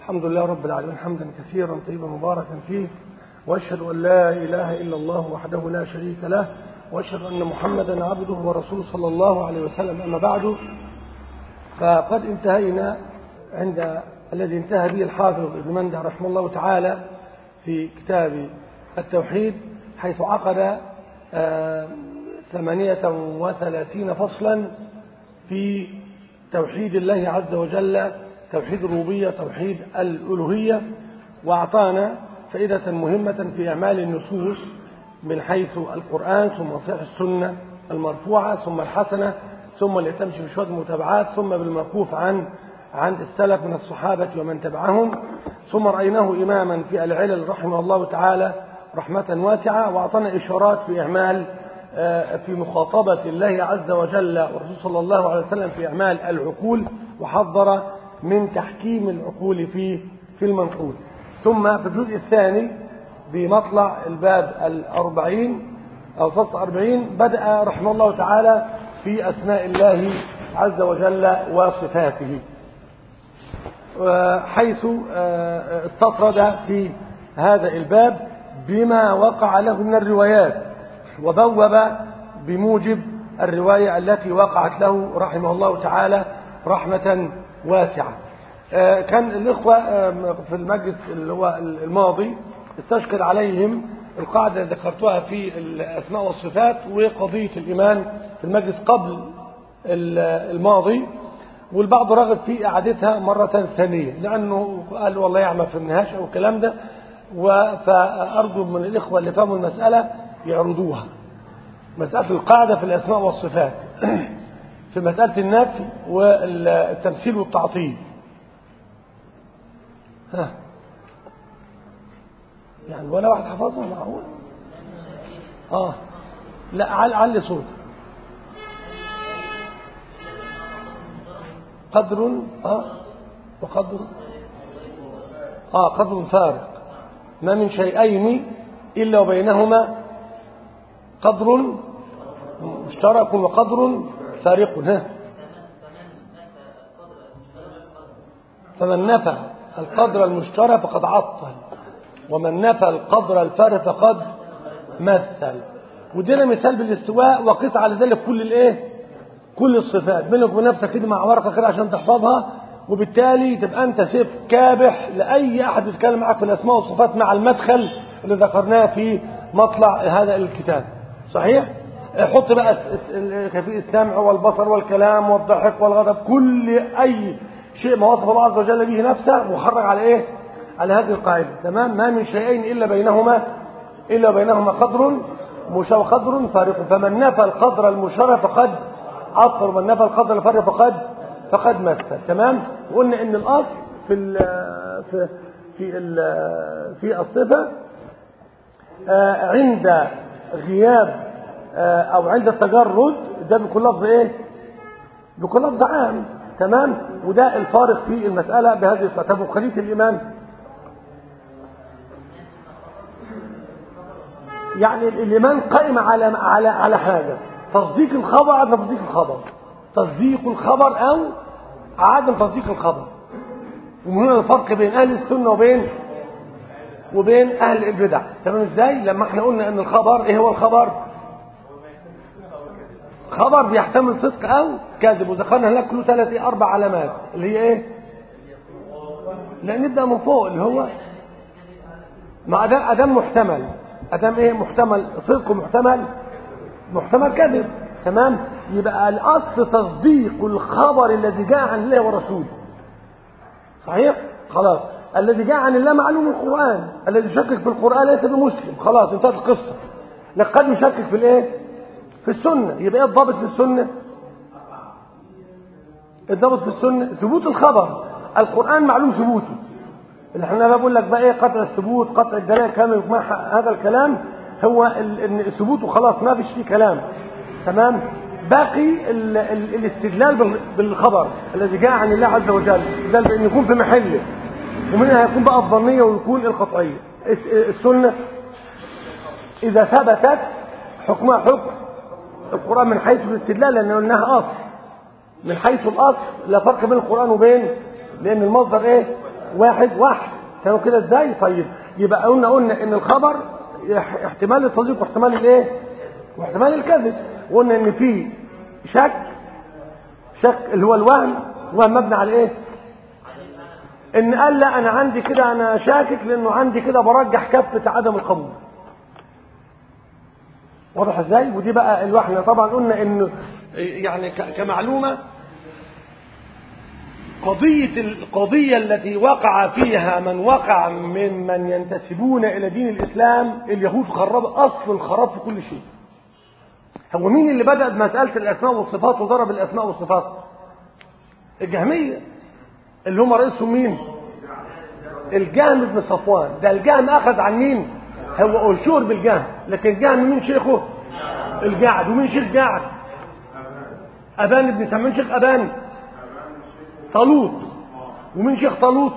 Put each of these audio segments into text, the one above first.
الحمد لله رب العالمين حمدا كثيرا طيبا مباركا فيه واشهد ان لا اله الا الله وحده لا شريك له واشهد ان محمدا عبده ورسوله صلى الله عليه وسلم اما بعد فقد انتهينا عند الذي انتهى به الحافظ ابن منده رحمه الله تعالى في كتاب التوحيد حيث عقد ثمانية وثلاثين فصلا في توحيد الله عز وجل توحيد الربوبية توحيد الألوهية وأعطانا فائدة مهمة في إعمال النصوص من حيث القرآن ثم صحيح السنة المرفوعة ثم الحسنة ثم اللي تمشي بشوية المتابعات ثم بالموقوف عن عند السلف من الصحابة ومن تبعهم ثم رأيناه إماما في العلل رحمه الله تعالى رحمة واسعة وأعطانا إشارات في إعمال في مخاطبة الله عز وجل والرسول صلى الله عليه وسلم في إعمال العقول وحذر من تحكيم العقول في في المنقول ثم في الجزء الثاني بمطلع الباب الأربعين أو فصل أربعين بدأ رحمه الله تعالى في أسماء الله عز وجل وصفاته حيث استطرد في هذا الباب بما وقع له من الروايات وبوب بموجب الرواية التي وقعت له رحمه الله تعالى رحمة واسعة كان الإخوة في المجلس اللي هو الماضي استشكل عليهم القاعدة اللي ذكرتها في الأسماء والصفات وقضية الإيمان في المجلس قبل الماضي والبعض رغب في إعادتها مرة ثانية لأنه قال والله يعمل في النهاش أو الكلام ده فأرجو من الإخوة اللي فهموا المسألة يعرضوها مسألة القاعدة في الأسماء والصفات في مسألة النفي والتمثيل والتعطيل ها يعني ولا واحد حفظها معقول اه لا عل علي صوت قدر اه وقدر اه قدر فارق ما من شيئين إلا وبينهما قدر مشترك وقدر فارق ها فمن نفى القدر المشترك فقد عطل ومن نفى القدر الفارق فقد مثل ودينا مثال بالاستواء وقيس على ذلك كل الايه كل الصفات بينك وبين نفسك كده مع ورقه كده عشان تحفظها وبالتالي تبقى انت سيف كابح لاي احد يتكلم معك في الاسماء والصفات مع المدخل اللي ذكرناه في مطلع هذا الكتاب صحيح حط بقى كفي السمع والبصر والكلام والضحك والغضب كل اي شيء ما وصف الله عز وجل به نفسه محرج على ايه على هذه القاعده تمام ما من شيئين الا بينهما الا بينهما قدر مشابه قدر فارق فمن نفى القدر المشابه فقد عطل ومن نفى القدر الفارق فقد فقد مثل تمام وقلنا ان الاصل في ال في في ال في الصفه عند غياب او عند التجرد ده بيكون لفظ ايه بيكون لفظ عام تمام وده الفارق في المسألة بهذه الصفة طب وخلية الإيمان يعني الإيمان قائم على على على حاجة تصديق الخبر عدم تصديق الخبر تصديق الخبر أو عدم تصديق الخبر ومن هنا الفرق بين أهل السنة وبين وبين أهل البدع تمام إزاي لما احنا قلنا أن الخبر إيه هو الخبر خبر بيحتمل صدق او كذب وذكرنا هناك له ثلاث ايه اربع علامات اللي هي ايه لا نبدا من فوق اللي هو ما ادام ادام محتمل ادام ايه محتمل صدق محتمل محتمل كذب تمام يبقى الاصل تصديق الخبر الذي جاء عن الله ورسوله صحيح خلاص الذي جاء عن الله معلوم القران الذي يشكك في القران ليس بمسلم خلاص انتهت القصه لكن قد يشكك في الايه في السنة يبقى ايه الضابط في السنة الضابط في السنة ثبوت الخبر القرآن معلوم ثبوته اللي احنا بقول لك بقى ايه قطع الثبوت قطع الدلالة كامل هذا الكلام هو ان ثبوته خلاص ما فيش فيه كلام تمام باقي ال ال الاستدلال بالخبر الذي جاء عن الله عز وجل ده بان يكون في محله ومنها هيكون بقى الظنيه ويكون القطعيه السنه اذا ثبتت حكمها حكم القرآن من حيث الاستدلال لأن قلناها أصل من حيث الأصل لا فرق بين القرآن وبين لأن المصدر إيه واحد واحد كانوا كده ازاي طيب يبقى قلنا قلنا ان الخبر اح- احتمال التصديق واحتمال الايه واحتمال الكذب وقلنا ان في شك شك اللي هو الوهم وهم مبني على ايه ان قال لا انا عندي كده انا شاكك لانه عندي كده برجح كفه عدم القبول واضح ازاي ودي بقى الوحنا طبعا قلنا انه يعني ك- كمعلومه قضية القضية التي وقع فيها من وقع ممن ينتسبون إلى دين الإسلام اليهود خربوا أصل الخراب في كل شيء هو مين اللي بدأ بمسألة الأسماء والصفات وضرب الأسماء والصفات الجهمية اللي هم رئيسهم مين الجهم بن صفوان ده الجهم أخذ عن مين هو أشور بالجهم لكن الجهم مين شيخه الجعد ومين شيخ جعد أبان بن سمين شيخ أبان طالوت ومين شيخ طالوت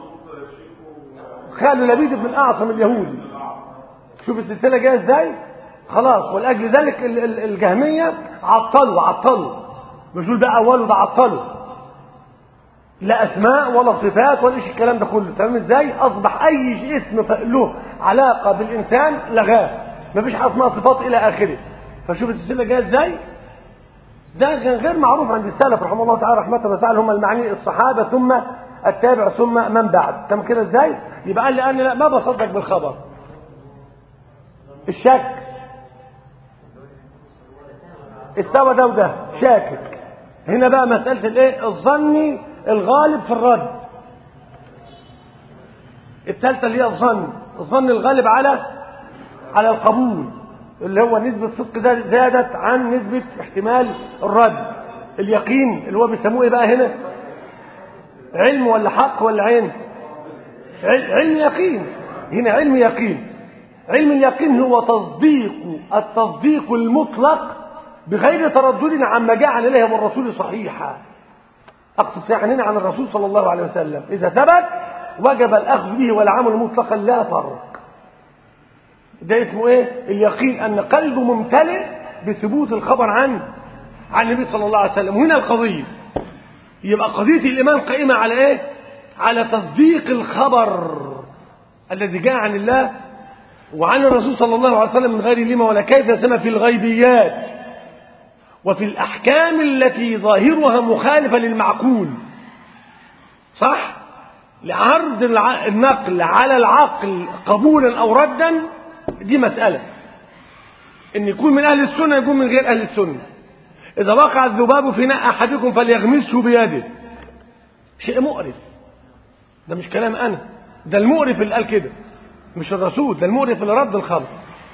خاله لبيد بن الاعصم اليهودي شوف السلسله جايه ازاي خلاص ولاجل ذلك ال- ال- الجهميه عطلوا عطلوا مش دول بقى اوله ده عطلوا لا اسماء ولا صفات ولا شيء الكلام ده كله تمام ازاي اصبح اي اسم ف- له علاقه بالانسان لغاه مفيش حاجه اسمها صفات الى اخره فشوف السلسله جايه ازاي ده كان غير معروف عند السلف رحمه الله تعالى رحمه وسعه هم المعني الصحابه ثم التابع ثم من بعد تم كده ازاي يبقى قال لي انا لا ما بصدق بالخبر الشك استوى ده وده شاكك هنا بقى مساله الايه الظني الغالب في الرد الثالثه اللي هي الظن الظن الغالب على على القبول اللي هو نسبة الصدق ده زادت عن نسبة احتمال الرد اليقين اللي هو بيسموه ايه بقى هنا علم ولا حق ولا عين عل- علم يقين هنا علم يقين علم اليقين هو تصديق التصديق المطلق بغير تردد عما جاء عن الله والرسول صحيحا أقصد صحيحا هنا عن الرسول صلى الله عليه وسلم إذا ثبت وجب الأخذ به والعمل مطلقا لا فرق ده اسمه ايه اليقين ان قلبه ممتلئ بثبوت الخبر عن عن النبي صلى الله عليه وسلم وهنا القضيه يبقى قضيه الايمان قائمه على ايه على تصديق الخبر الذي جاء عن الله وعن الرسول صلى الله عليه وسلم من غير لما ولا كيف سما في الغيبيات وفي الاحكام التي ظاهرها مخالفه للمعقول صح لعرض الع- النقل على العقل قبولا او ردا دي مسألة ان يكون من اهل السنة يكون من غير اهل السنة اذا وقع الذباب في ناء احدكم فليغمسه بيده شيء مقرف ده مش كلام انا ده المقرف اللي قال كده مش الرسول ده المقرف اللي رد الخبر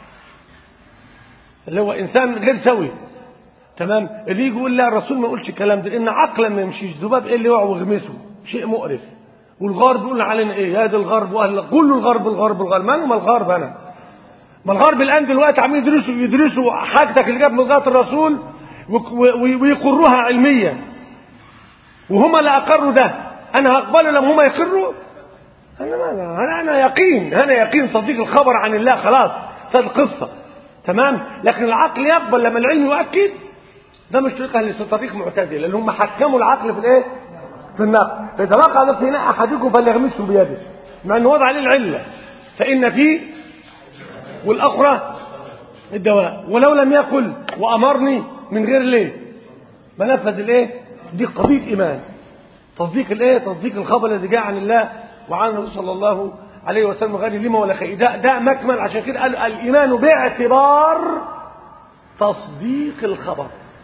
اللي هو انسان غير سوي تمام اللي يجي يقول لا الرسول ما يقولش الكلام ده ان عقلا ما يمشيش ذباب ايه اللي يقع ويغمسه شيء مقرف والغرب يقول علينا ايه هذا الغرب واهل كله الغرب الغرب الغرب مالهم الغرب انا ما الغرب الان دلوقتي عمالين يدرسوا يدرسوا حاجتك اللي جاب من لغايه الرسول وك- و- ويقروها علميا وهم اللي اقروا ده انا هقبله لما هم يقروا انا ما انا انا يقين انا يقين صديق الخبر عن الله خلاص ده القصه تمام لكن العقل يقبل لما العلم يؤكد ده مش طريق اهل السنة، طريق معتزله لان هم حكموا العقل في الايه في النقل فاذا وقع ده في هنا احدكم فليغمسه بيده مع انه وضع عليه العله فان فيه والأخرى الدواء ولو لم يقل وأمرني من غير ليه منفذ الايه دي قضية إيمان تصديق الايه تصديق الخبر الذي جاء عن الله وعن الرسول صلى الله عليه وسلم غير لما ولا خير ده, ده مكمل عشان كده قال الإيمان باعتبار تصديق الخبر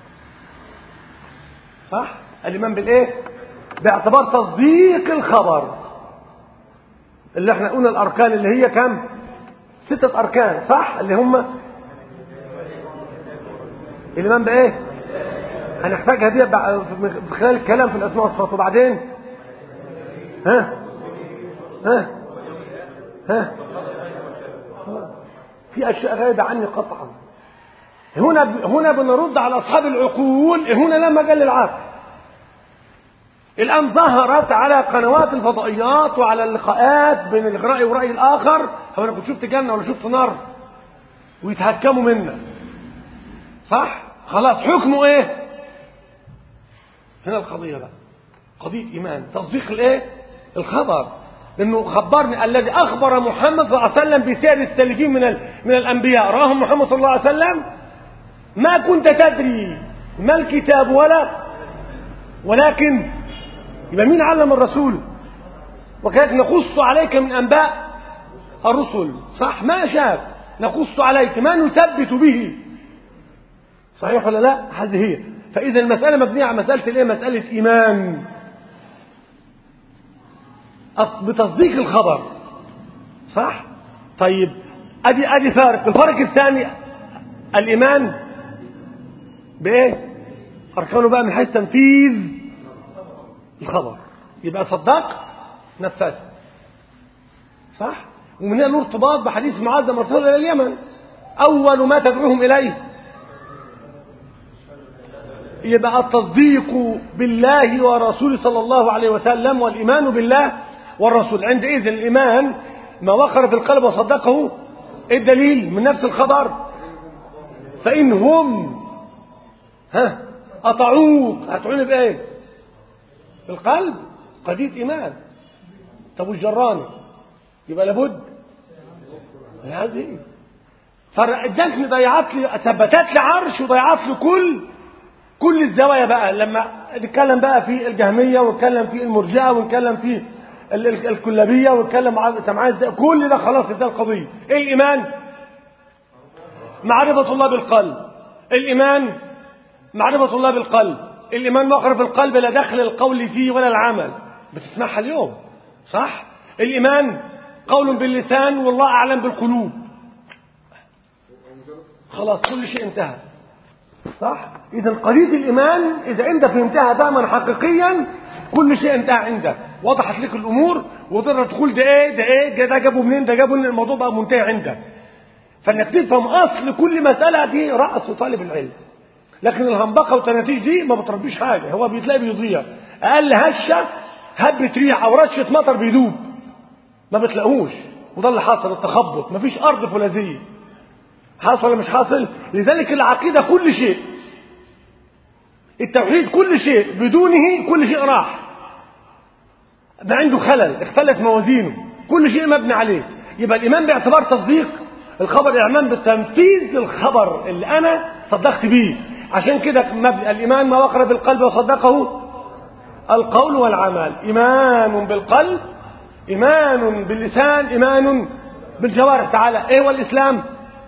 صح الإيمان بالإيه باعتبار تصديق الخبر اللي احنا قلنا الأركان اللي هي كم ستة أركان صح اللي هم الإيمان بإيه هنحتاجها دي بع- في خلال الكلام في الأسماء والصفات وبعدين ها ها ها في أشياء غايبة عني قطعا هنا هنا بنرد على أصحاب العقول هنا لا مجال للعقل الآن ظهرت على قنوات الفضائيات وعلى اللقاءات بين الرأي ورأي الآخر هو أنا كنت شفت جنة ولا شفت نار ويتهكموا منا صح خلاص حكمه ايه هنا القضية بقى قضية إيمان تصديق الايه الخبر لأنه خبرني الذي أخبر محمد صلى الله عليه وسلم بسير السالفين من من الأنبياء راهم محمد صلى الله عليه وسلم ما كنت تدري ما الكتاب ولا ولكن يبقى مين علم الرسول وكذلك نقص عليك من أنباء الرسل صح ما شاف نقص عليك ما نثبت به صحيح ولا لا هذه هي فإذا المسألة مبنية على مسألة الايه مسألة إيمان بتصديق الخبر صح طيب ادي ادي فارق الفرق الثاني الايمان بايه اركانه بقى من حيث تنفيذ الخبر يبقى صدقت نفذت صح ومن هنا له ارتباط بحديث معاذ مرسول الى اليمن اول ما تدعوهم اليه يبقى التصديق بالله ورسوله صلى الله عليه وسلم والايمان بالله والرسول عندئذ الإيمان ما وقر في القلب وصدقه ايه الدليل من نفس الخبر فإن هم ها أطعوك هتعوني بإيه بالقلب قضية إيمان طب والجراني يبقى لابد هذه فادتني ضيعت لي ثبتت لي عرش وضيعت لي كل كل الزوايا بقى لما نتكلم بقى في الجهميه ونتكلم في المرجئه ونتكلم في الكلابيه واتكلم انت معايا ازاي كل ده خلاص ده القضيه ايه الايمان معرفه الله بالقلب الايمان معرفه الله بالقلب الايمان وقر في القلب لا دخل القول فيه ولا العمل بتسمعها اليوم صح الايمان قول باللسان والله اعلم بالقلوب خلاص كل شيء انتهى صح اذا قضيه الايمان اذا انت فهمتها فهما حقيقيا كل شيء انتهى عندك وضحت لك الامور وتقدر تقول ده ايه ده ايه ده جابه منين ده جابه منين الموضوع بقى منتهي عندك فانك تفهم اصل كل مساله دي راس طالب العلم لكن الهنبقه والتناتيج دي ما بتربيش حاجه هو بيتلاقي بيضيع اقل هشه هبه ريح او رشه مطر بيدوب ما بتلاقوش وده اللي حصل التخبط مفيش ارض فولاذيه حاصل ولا مش حاصل لذلك العقيده كل شيء التوحيد كل شيء بدونه كل شيء راح ده عنده خلل اختلت موازينه كل شيء مبني عليه يبقى الايمان باعتبار تصديق الخبر الاعلام بتنفيذ الخبر اللي انا صدقت بيه عشان كده مبني الايمان ما وقر في القلب وصدقه القول والعمل ايمان بالقلب ايمان باللسان ايمان بالجوارح تعالى ايه هو الاسلام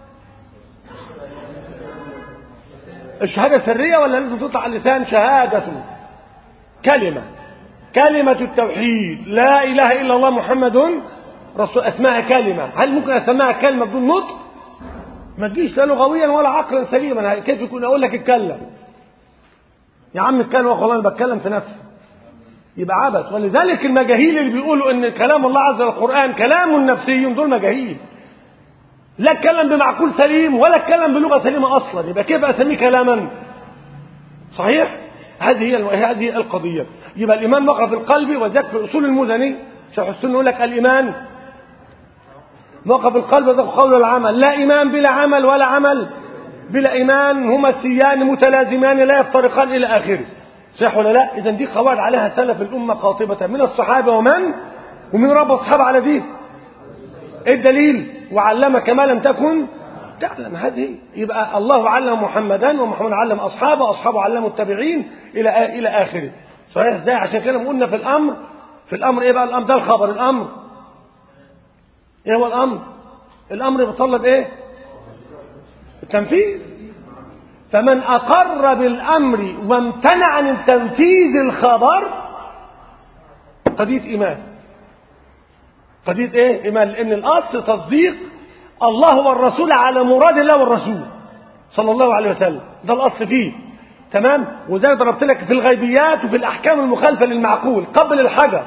الشهادة سرية ولا لازم تطلع على اللسان شهادة كلمة كلمة التوحيد لا إله إلا الله محمد رسول اسمها كلمة هل ممكن أسميها كلمة بدون نطق ما تجيش لا لغويا ولا عقلا سليما كيف يكون أقول لك اتكلم يا عم اتكلم وخلاص أنا بتكلم في نفسي يبقى عبث ولذلك المجاهيل اللي بيقولوا ان كلام الله عز وجل القرآن كلام نفسي دول مجاهيل لا اتكلم بمعقول سليم ولا اتكلم بلغة سليمة أصلا يبقى كيف أسميه كلاما صحيح هذه هي هذه القضية يبقى الإيمان وقع في القلب وذاك في أصول المزني شيخ السنة يقول لك الإيمان وقع في القلب وذاك قول العمل لا إيمان بلا عمل ولا عمل بلا إيمان هما السيان متلازمان لا يفترقان إلى آخره صح ولا لا إذا دي قواعد عليها سلف الأمة قاطبة من الصحابة ومن ومن رب الصحابة على دي إيه الدليل وعلمك ما لم تكن تعلم هذه يبقى الله علم محمدا ومحمد علم أصحابه أصحابه علموا التابعين إلى إلى آخره صحيح ازاي عشان كده قلنا في الأمر في الأمر إيه بقى الأمر ده الخبر الأمر إيه هو الأمر الأمر بيتطلب إيه التنفيذ فمن أقر بالأمر وامتنع عن تنفيذ الخبر قضية إيمان قضية إيه إيمان لأن الأصل تصديق الله والرسول على مراد الله والرسول صلى الله عليه وسلم ده الأصل فيه تمام وزي ضربت لك في الغيبيات وفي الأحكام المخالفة للمعقول قبل الحجر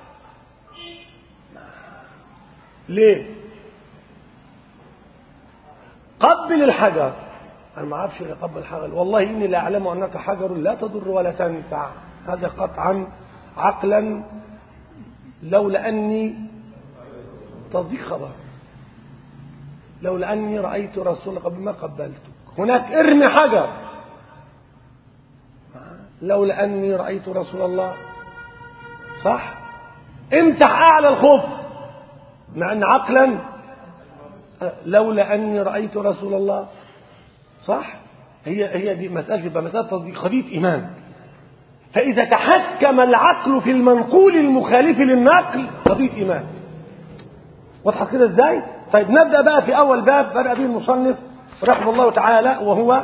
ليه قبل الحجر أنا ما أعرفش قبل الحجر والله إني لا أعلم أنك حجر لا تضر ولا تنفع هذا قطعا عقلا لولا أني تصديق خبر لولا أني رأيت رسول قبل ما قبلتك هناك ارمي حجر لولا أني رأيت رسول الله صح امسح اعلى الخف مع ان عقلا لولا اني رايت رسول الله صح هي هي دي مساله يبقى مساله تصديق قضيه ايمان فاذا تحكم العقل في المنقول المخالف للنقل قضيه ايمان واضحه كده ازاي طيب نبدا بقى في اول باب بدا به المصنف رحمه الله تعالى وهو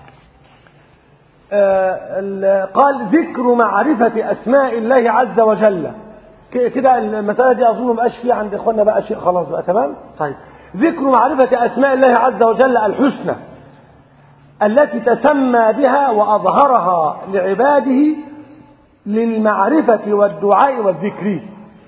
آه قال ذكر معرفة أسماء الله عز وجل كده المسألة دي أظن مبقاش فيه عند إخواننا بقى شيء خلاص بقى تمام طيب ذكر معرفة أسماء الله عز وجل الحسنى التي تسمى بها وأظهرها لعباده للمعرفة والدعاء والذكر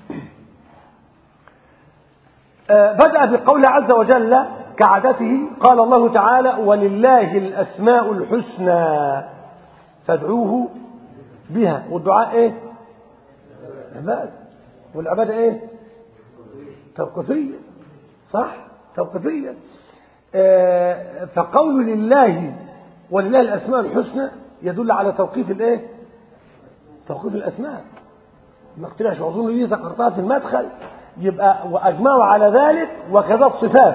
آه بدأ بقوله عز وجل كعادته قال الله تعالى ولله الأسماء الحسنى فادعوه بها والدعاء ايه عبادة والعبادة ايه توقيفية صح توقيفية آه فقول لله ولله الأسماء الحسنى يدل على توقيف الايه توقيف الأسماء ما اقتلعش أظن دي ذكرتها في المدخل يبقى وأجمعوا على ذلك وكذا الصفات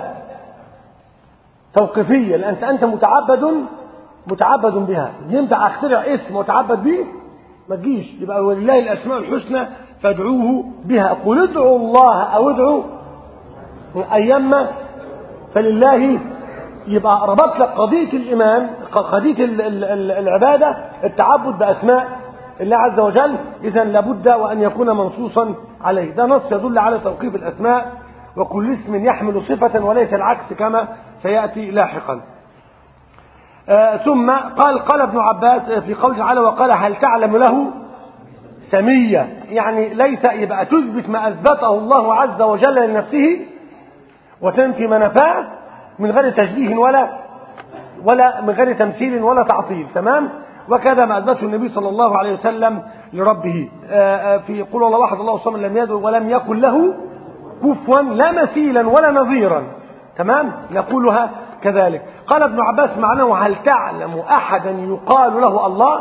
توقيفية لأن أنت متعبد متعبد بها ينفع اخترع اسم وتعبد به ما تجيش يبقى ولله الاسماء الحسنى فادعوه بها قل ادعوا الله او ادعوا ايما فلله يبقى ربط لك قضيه الايمان قضيه العباده التعبد باسماء الله عز وجل اذا لابد وان يكون منصوصا عليه ده نص يدل على توقيف الاسماء وكل اسم يحمل صفه وليس العكس كما سياتي لاحقا آه ثم قال قال ابن عباس في قوله تعالى وقال هل تعلم له سمية يعني ليس يبقى تثبت ما أثبته الله عز وجل لنفسه وتنفي ما نفاه من غير تشبيه ولا ولا من غير تمثيل ولا تعطيل تمام وكذا ما أثبته النبي صلى الله عليه وسلم لربه آه في قول الله واحد الله صمد لم يدعو ولم يكن له كفوا لا مثيلا ولا نظيرا تمام نقولها كذلك قال ابن عباس معناه هل تعلم أحدا يقال له الله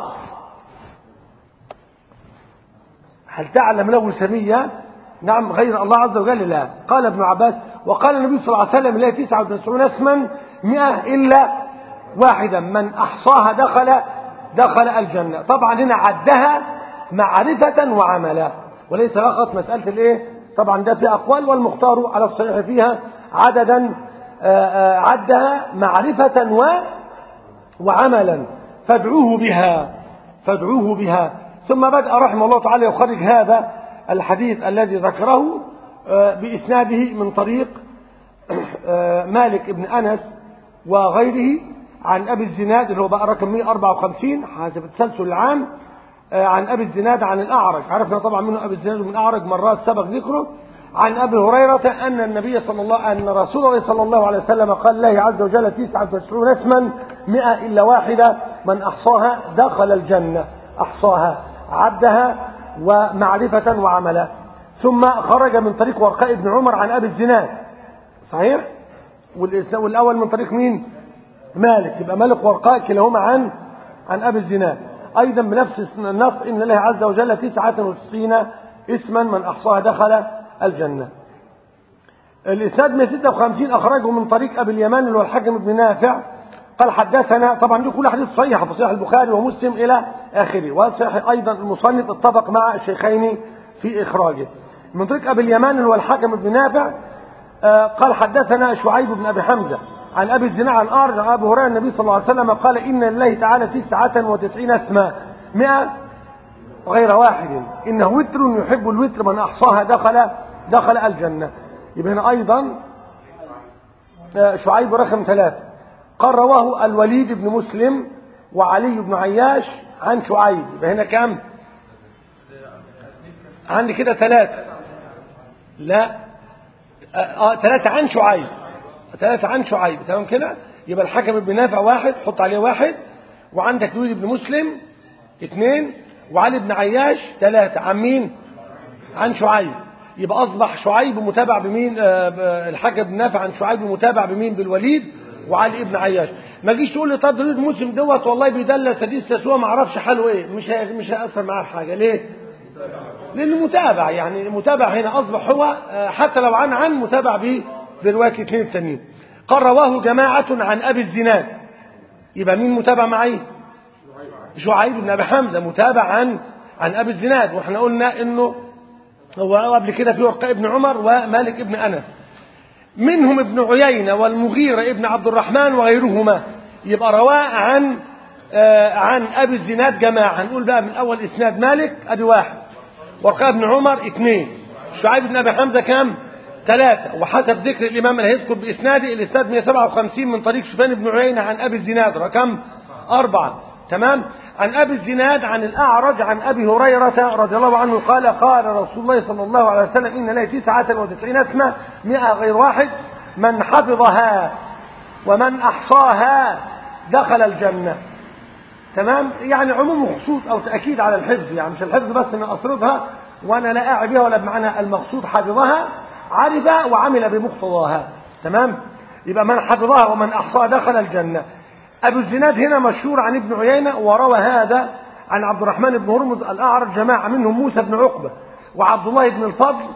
هل تعلم له سمية نعم غير الله عز وجل لا قال ابن عباس وقال النبي صلى الله عليه وسلم لا تسعة وتسعون اسما مئة إلا واحدا من أحصاها دخل دخل الجنة طبعا هنا عدها معرفة وعملا وليس فقط مسألة الايه طبعا ده في أقوال والمختار على الصحيح فيها عددا عدها معرفة و وعملا فادعوه بها فادعوه بها ثم بدأ رحمه الله تعالى يخرج هذا الحديث الذي ذكره بإسناده من طريق مالك بن أنس وغيره عن أبي الزناد اللي هو بقى رقم 154 حسب التسلسل العام عن أبي الزناد عن الأعرج عرفنا طبعا منه أبي الزناد ومن الأعرج مرات سبق ذكره عن أبي هريرة أن النبي صلى الله أن رسول الله صلى الله عليه وسلم قال الله عز وجل تسعة وتسعون اسما مئة إلا واحدة من أحصاها دخل الجنة أحصاها عدها ومعرفة وعملا ثم خرج من طريق ورقاء بن عمر عن أبي الزناد صحيح والأول من طريق مين مالك يبقى مالك ورقاء كلاهما عن عن أبي الزناد أيضا بنفس النص إن الله عز وجل تسعة وتسعين اسما من أحصاها دخل الجنة الإسناد 156 أخرجه من طريق أبي اليمان اللي هو الحاكم بن نافع قال حدثنا طبعا دي كل حديث صحيح في صحيح البخاري ومسلم إلى آخره وصحيح أيضا المصنف اتفق مع الشيخين في إخراجه من طريق أبي اليمان اللي هو الحاكم بن نافع قال حدثنا شعيب بن أبي حمزة عن أبي الزناع عن أرج عن أبي هريرة النبي صلى الله عليه وسلم قال إن لله تعالى تسعة وتسعين اسماء مئة غير واحد إنه وتر يحب الوتر من أحصاها دخل دخل الجنة يبقى هنا أيضا شعيب رقم ثلاثة قال رواه الوليد بن مسلم وعلي بن عياش عن شعيب يبقى هنا كم عندي كده ثلاثة لا آه ثلاثة عن شعيب ثلاثة عن شعيب تمام كده يبقى الحكم بن نافع واحد حط عليه واحد وعندك الوليد بن مسلم اثنين وعلي بن عياش ثلاثة عن مين عن شعيب يبقى أصبح شعيب متابع بمين آه الحكم بن نافع عن شعيب متابع بمين بالوليد وعلي ابن عياش ما جيش تقول لي طب الوليد مسلم دوت والله بيدلس حديث تسوى ما اعرفش حاله ايه مش مش هيأثر معاه بحاجه ليه لأنه متابع يعني المتابع هنا أصبح هو حتى لو عن عن متابع به برواية الاثنين التانيين قال رواه جماعة عن أبي الزناد يبقى مين متابع معي شعيب بن أبي حمزة متابع عن عن أبي الزناد واحنا قلنا إنه هو قبل كده في ورقاء ابن عمر ومالك ابن أنس منهم ابن عيينة والمغيرة ابن عبد الرحمن وغيرهما يبقى رواه عن آه عن أبي الزناد جماعة هنقول بقى من أول إسناد مالك أبي واحد ورقاء ابن عمر اثنين شعيب بن أبي حمزة كام ثلاثة وحسب ذكر الإمام اللي هيذكر بإسناده الإسناد 157 من طريق سفيان بن عيينة عن أبي الزناد رقم أربعة تمام عن أبي الزناد عن الأعرج عن أبي هريرة رضي الله عنه قال قال رسول الله صلى الله عليه وسلم إن له تسعة وتسعين اسمة مئة غير واحد من حفظها ومن أحصاها دخل الجنة تمام يعني عموم وخصوص أو تأكيد على الحفظ يعني مش الحفظ بس أن أصرفها وأنا لا أعي بها ولا بمعنى المقصود حفظها عرف وعمل بمقتضاها تمام يبقى من حفظها ومن أحصاها دخل الجنة أبو الزناد هنا مشهور عن ابن عيينة وروى هذا عن عبد الرحمن بن هرمز الأعرج جماعة منهم موسى بن عقبة وعبد الله بن الفضل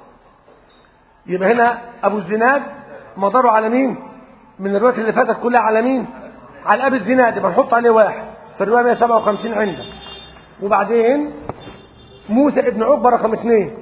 يبقى هنا أبو الزناد مداره على مين من الروايات اللي فاتت كلها على مين على أبي الزناد يبقى نحط عليه واحد في الرواية 157 عندك وبعدين موسى بن عقبة رقم اثنين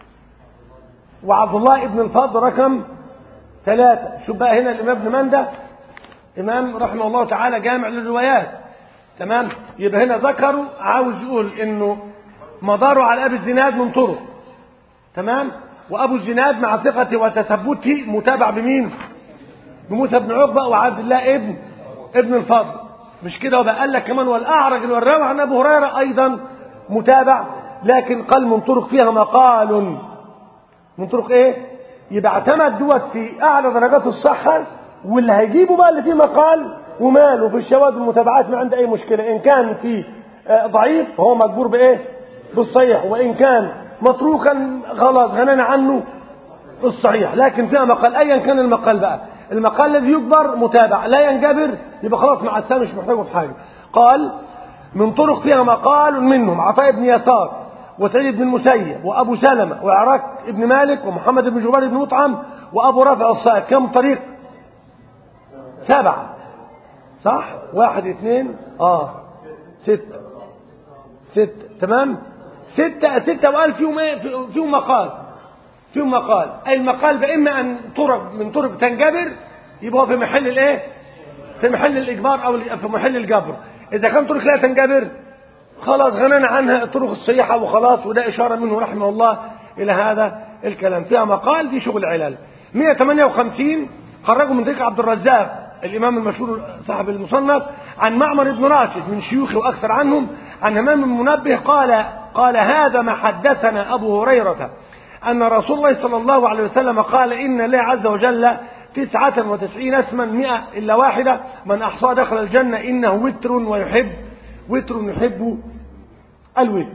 وعبد الله بن الفضل رقم ثلاثة شوف بقى هنا الإمام ابن مندة إمام رحمه الله تعالى جامع للروايات تمام يبقى هنا ذكروا عاوز يقول إنه مداره على أبي الزناد من طرق تمام وأبو الزناد مع ثقته وتثبته متابع بمين بموسى بن عقبة وعبد الله ابن ابن الفضل مش كده وبقى قال لك كمان والأعرج والراوي عن أبو هريرة أيضا متابع لكن قال من طرق فيها مقال من طرق ايه يبقى اعتمد دوت في اعلى درجات الصحة واللي هيجيبه بقى اللي فيه مقال وماله في الشواذ والمتابعات ما عنده اي مشكلة ان كان في ضعيف هو مجبور بايه بالصحيح وان كان متروكا خلاص غنينا عنه الصحيح لكن فيها مقال ايا كان المقال بقى المقال الذي يجبر متابع لا ينجبر يبقى خلاص مع السلامه مش محتاجه في حاجه قال من طرق فيها مقال منهم عطاء بن يسار وسعيد بن المسيب وابو سلمة وعراك بن مالك ومحمد بن جبير بن مطعم وابو رافع الصائب كم طريق سبعة صح واحد اثنين اه ستة ستة تمام ستة ستة وقال فيهم ايه فيهم مقال فيهم مقال اي المقال ده اما ان طرق من طرق تنجبر يبقى في محل الايه في محل الاجبار او في محل الجبر اذا كان طرق لا تنجبر خلاص غنينا عنها الطرق الصحيحة وخلاص وده إشارة منه رحمه الله إلى هذا الكلام فيها مقال دي شغل علل 158 خرجوا من طريق عبد الرزاق الإمام المشهور صاحب المصنف عن معمر بن راشد من شيوخه وأكثر عنهم عن همام المنبه قال قال هذا ما حدثنا أبو هريرة أن رسول الله صلى الله عليه وسلم قال إن الله عز وجل تسعة وتسعين اسما مئة إلا واحدة من أحصى دخل الجنة إنه وتر ويحب وتر يحب الوتر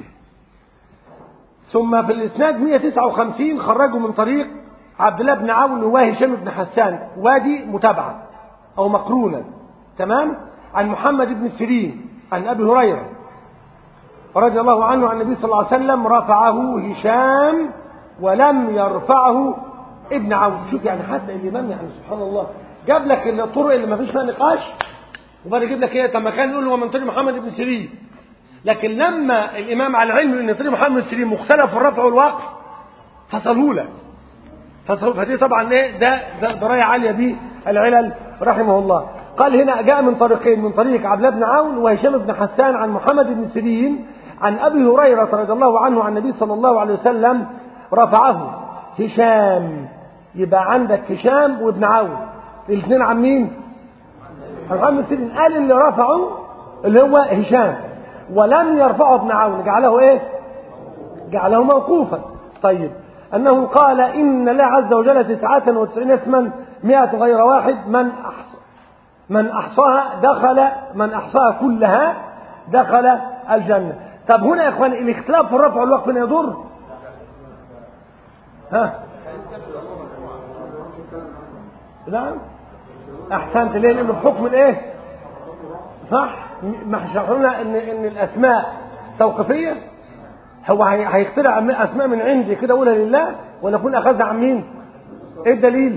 ثم في الإسناد 159 خرجوا من طريق عبد الله بن عون وهشام بن حسان وادي متابعة أو مقرونا تمام عن محمد بن سيرين عن أبي هريرة رضي الله عنه عن النبي صلى الله عليه وسلم رفعه هشام ولم يرفعه ابن عون شوف يعني حتى الإمام يعني سبحان الله جاب لك الطرق اللي ما فيش فيها نقاش وبعد يجيب لك ايه طب ما كان يقول له من طريق محمد بن سيرين لكن لما الامام على العلم ان طريق محمد بن سيرين مختلف في الرفع والوقف فصلوا لك فصلوا فدي طبعا ايه ده, ده درايه عاليه دي العلل رحمه الله قال هنا جاء من طريقين من طريق عبد الله بن عون وهشام بن حسان عن محمد بن سيرين عن ابي هريره رضي الله عنه عن النبي صلى الله عليه وسلم رفعه هشام يبقى عندك هشام وابن عون الاثنين عن مين محمد سيرين قال اللي رفعه اللي هو هشام ولم يرفعه ابن عون جعله ايه جعله موقوفا طيب انه قال ان الله عز وجل تسعة وتسعين اسما مئة غير واحد من احصى من احصاها دخل من احصاها كلها دخل الجنة طب هنا يا اخوان الاختلاف في الرفع والوقف يضر ها نعم احسنت ليه لانه بحكم الايه صح ما شرحنا ان ان الاسماء توقيفيه هو هي- هيخترع اسماء من عندي كده اقولها لله ولا اكون اخذها عن مين ايه الدليل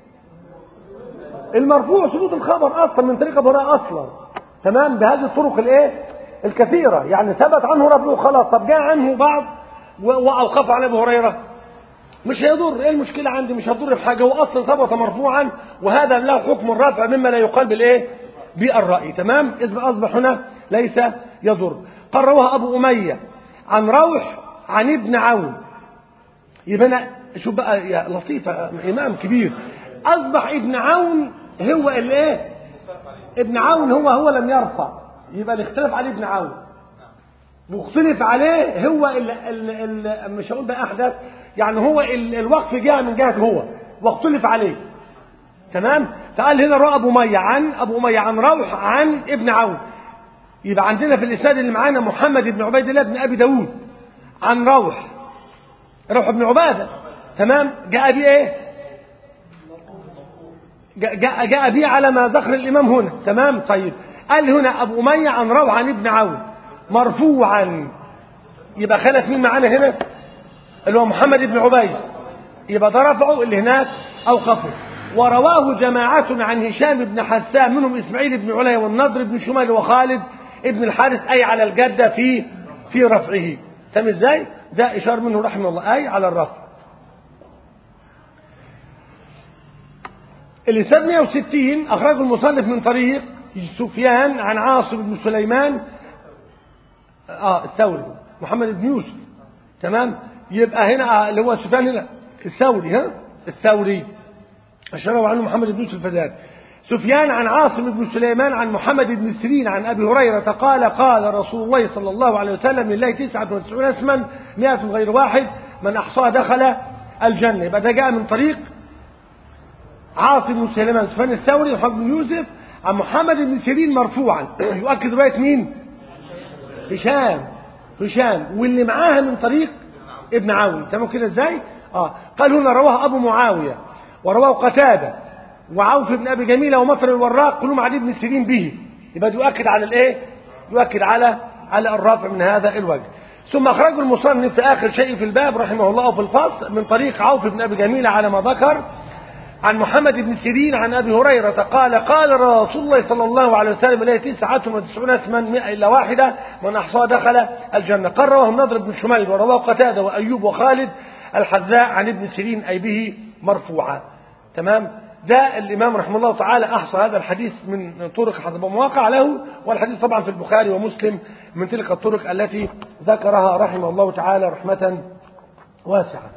المرفوع ثبوت الخبر اصلا من طريق ابو هريره اصلا تمام بهذه الطرق الايه الكثيره يعني ثبت عنه ربه خلاص طب جاء عنه بعض و- واوقف على ابو هريره مش هيضر ايه المشكله عندي مش هتضر في حاجه هو اصلا ثبت مرفوعا وهذا له حكم الرفع مما لا يقال بالايه بالراي تمام اذ اصبح هنا ليس يضر قال رواه ابو اميه عن روح عن ابن عون يبقى انا شوف بقى يا لطيفه امام كبير اصبح ابن عون هو اللي ايه ابن عون هو هو لم يرفع يبقى الاختلاف عليه ابن عون مختلف عليه هو ال ال ال مش هقول بقى احدث يعني هو ال الوقف جاء من جهه هو واختلف عليه تمام فقال هنا روى ابو ميه عن ابو ميه عن روح عن ابن عون يبقى عندنا في الاسناد اللي معانا محمد بن عبيد الله بن ابي داود عن روح روح بن عباده تمام جاء بيه ايه جاء, جاء, جاء بيه على ما ذكر الامام هنا تمام طيب قال هنا ابو اميه عن روح عن ابن عون مرفوعا يبقى خلف مين معانا هنا اللي هو محمد بن عبيد يبقى ده رفعه اللي هناك اوقفه ورواه جماعة عن هشام بن حسان منهم اسماعيل بن علي والنضر بن شمال وخالد ابن الحارث اي على الجده في في رفعه تم ازاي ده اشار منه رحمه الله اي على الرفع الإسناد 160 أخرجه المصنف من طريق سفيان عن عاصم بن سليمان اه الثوري محمد بن يوسف تمام يبقى هنا اللي هو سفيان هنا الثوري ها الثوري أشاره عنه محمد بن يوسف الفداد سفيان عن عاصم بن سليمان عن محمد بن سيرين عن أبي هريرة قال قال رسول الله صلى الله عليه وسلم لله تسعة وتسعون اسما مئة غير واحد من أحصاها دخل الجنة يبقى ده جاء من طريق عاصم بن سليمان سفيان الثوري محمد بن يوسف عن محمد بن سيرين مرفوعا يؤكد رواية مين؟ هشام هشام واللي معاها من طريق ابن عون تمام كده ازاي؟ اه قال هنا رواه ابو معاويه ورواه قتاده وعوف بن ابي جميله ومطر الوراق كلهم عن ابن سيرين به يبقى يؤكد على الايه؟ يؤكد على على الرافع من هذا الوجه ثم اخرجه المصنف في اخر شيء في الباب رحمه الله في الفصل من طريق عوف بن ابي جميله على ما ذكر عن محمد بن سيرين عن أبي هريرة قال قال رسول الله صلى الله عليه وسلم له تسعة وتسعون اسما مئة إلا واحدة من أحصاها دخل الجنة قال رواه النضر بن شميل ورواه قتادة وأيوب وخالد الحذاء عن ابن سيرين أي به مرفوعا تمام ده الإمام رحمه الله تعالى أحصى هذا الحديث من طرق حسب مواقع له والحديث طبعا في البخاري ومسلم من تلك الطرق التي ذكرها رحمه الله تعالى رحمة واسعة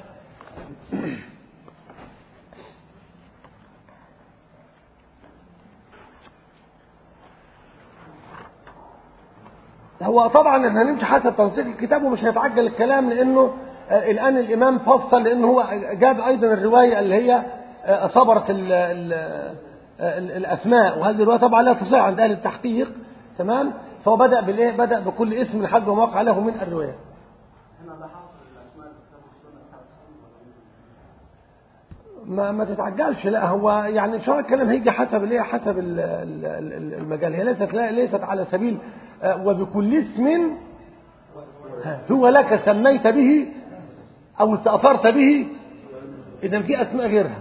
هو طبعا احنا هنمشي حسب تنسيق الكتاب ومش هيتعجل الكلام لانه آه الان الامام فصل لانه هو جاب ايضا الروايه اللي هي آه صبرت ال ال ال الاسماء وهذه الروايه طبعا لا تصح عند اهل التحقيق تمام فهو بدا بالايه بدا بكل اسم لحد ما وقع له من الروايه ما ما تتعجلش لا هو يعني ان شاء الله الكلام هيجي حسب الايه حسب ال ال المجال هي ليست لا ليست على سبيل وبكل اسم هو لك سميت به او استاثرت به اذا في اسماء غيرها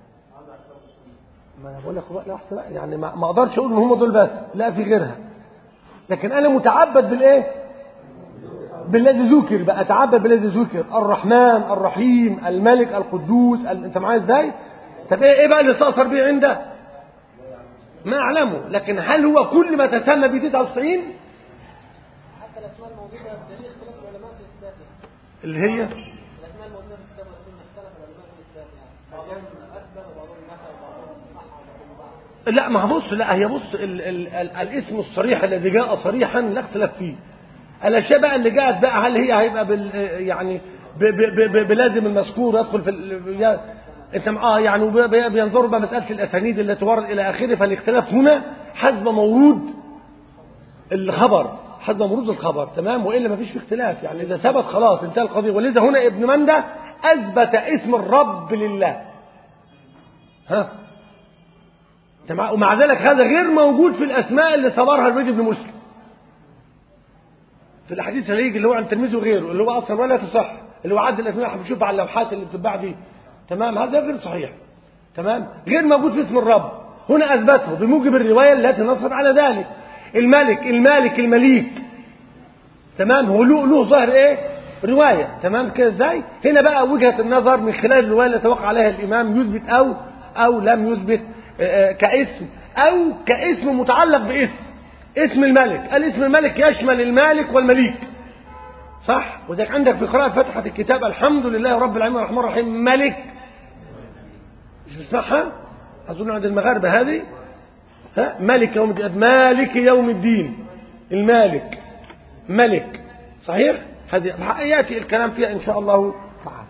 ما انا بقول لك لا لا يعني ما ما اقدرش اقول ان هم دول بس لا في غيرها لكن انا متعبد بالايه بالذي ذكر بقى اتعبد بالذي ذكر الرحمن الرحيم الملك القدوس ال... انت معايا ازاي طب ايه بقى اللي استاثر به عنده ما اعلمه لكن هل هو كل ما تسمى ب 99 حتى الاسماء الموجوده دليل اختلاف العلماء في اثباتها اللي هي الاسماء الموجوده في الكتاب والسنه اختلف العلماء في اثباتها بعضهم اثبت وبعضهم نفى وبعضهم صح وبعضهم ضعف لا ما بص لا هي بص ال ال ال الاسم الصريح الذي جاء صريحا لا اختلاف فيه الاشياء بقى اللي جاءت بقى هل هي هيبقى بال يعني ب ب ب بلازم المذكور يدخل في ال- يا- انت اه يعني وب- ب- بينظروا بقى مساله الاسانيد التي ورد الى اخره فالاختلاف هنا حسب مورود الخبر حسب مورود الخبر تمام والا ما فيش في اختلاف يعني اذا ثبت خلاص انتهى القضيه ولذا هنا ابن منده اثبت اسم الرب لله ها تمام ومع ذلك هذا غير موجود في الاسماء اللي صبرها الرجل بن مسلم في الاحاديث اللي يجي اللي هو عن تلميذه وغيره اللي هو اصلا ولا تصح اللي هو عدل الاسماء بنشوف على اللوحات اللي بتتباع دي تمام هذا غير صحيح تمام غير موجود في اسم الرب هنا اثبته بموجب الروايه التي نصت على ذلك الملك المالك المليك تمام هو له له ظاهر ايه روايه تمام كده ازاي هنا بقى وجهه النظر من خلال الروايه اللي توقع عليها الامام يثبت او او لم يثبت آه، آه، كاسم او كاسم متعلق باسم اسم الملك الاسم الملك يشمل المالك والمليك صح وذلك عندك في قراءة فتحة الكتاب الحمد لله رب العالمين الرحمن الرحيم ملك مش بتسمعها أظن عند المغاربة هذه ها ملك يوم الدين مالك يوم الدين المالك ملك صحيح هذه يأتي الكلام فيها إن شاء الله تعالى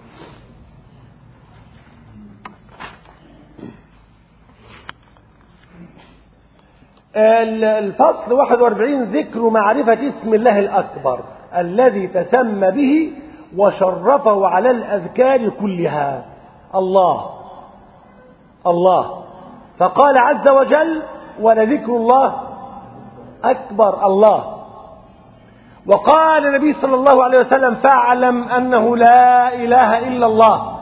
الفصل 41 ذكر معرفة اسم الله الأكبر الذي تسمى به وشرفه على الأذكار كلها الله الله فقال عز وجل ولذكر الله أكبر الله وقال النبي صلى الله عليه وسلم فاعلم أنه لا إله إلا الله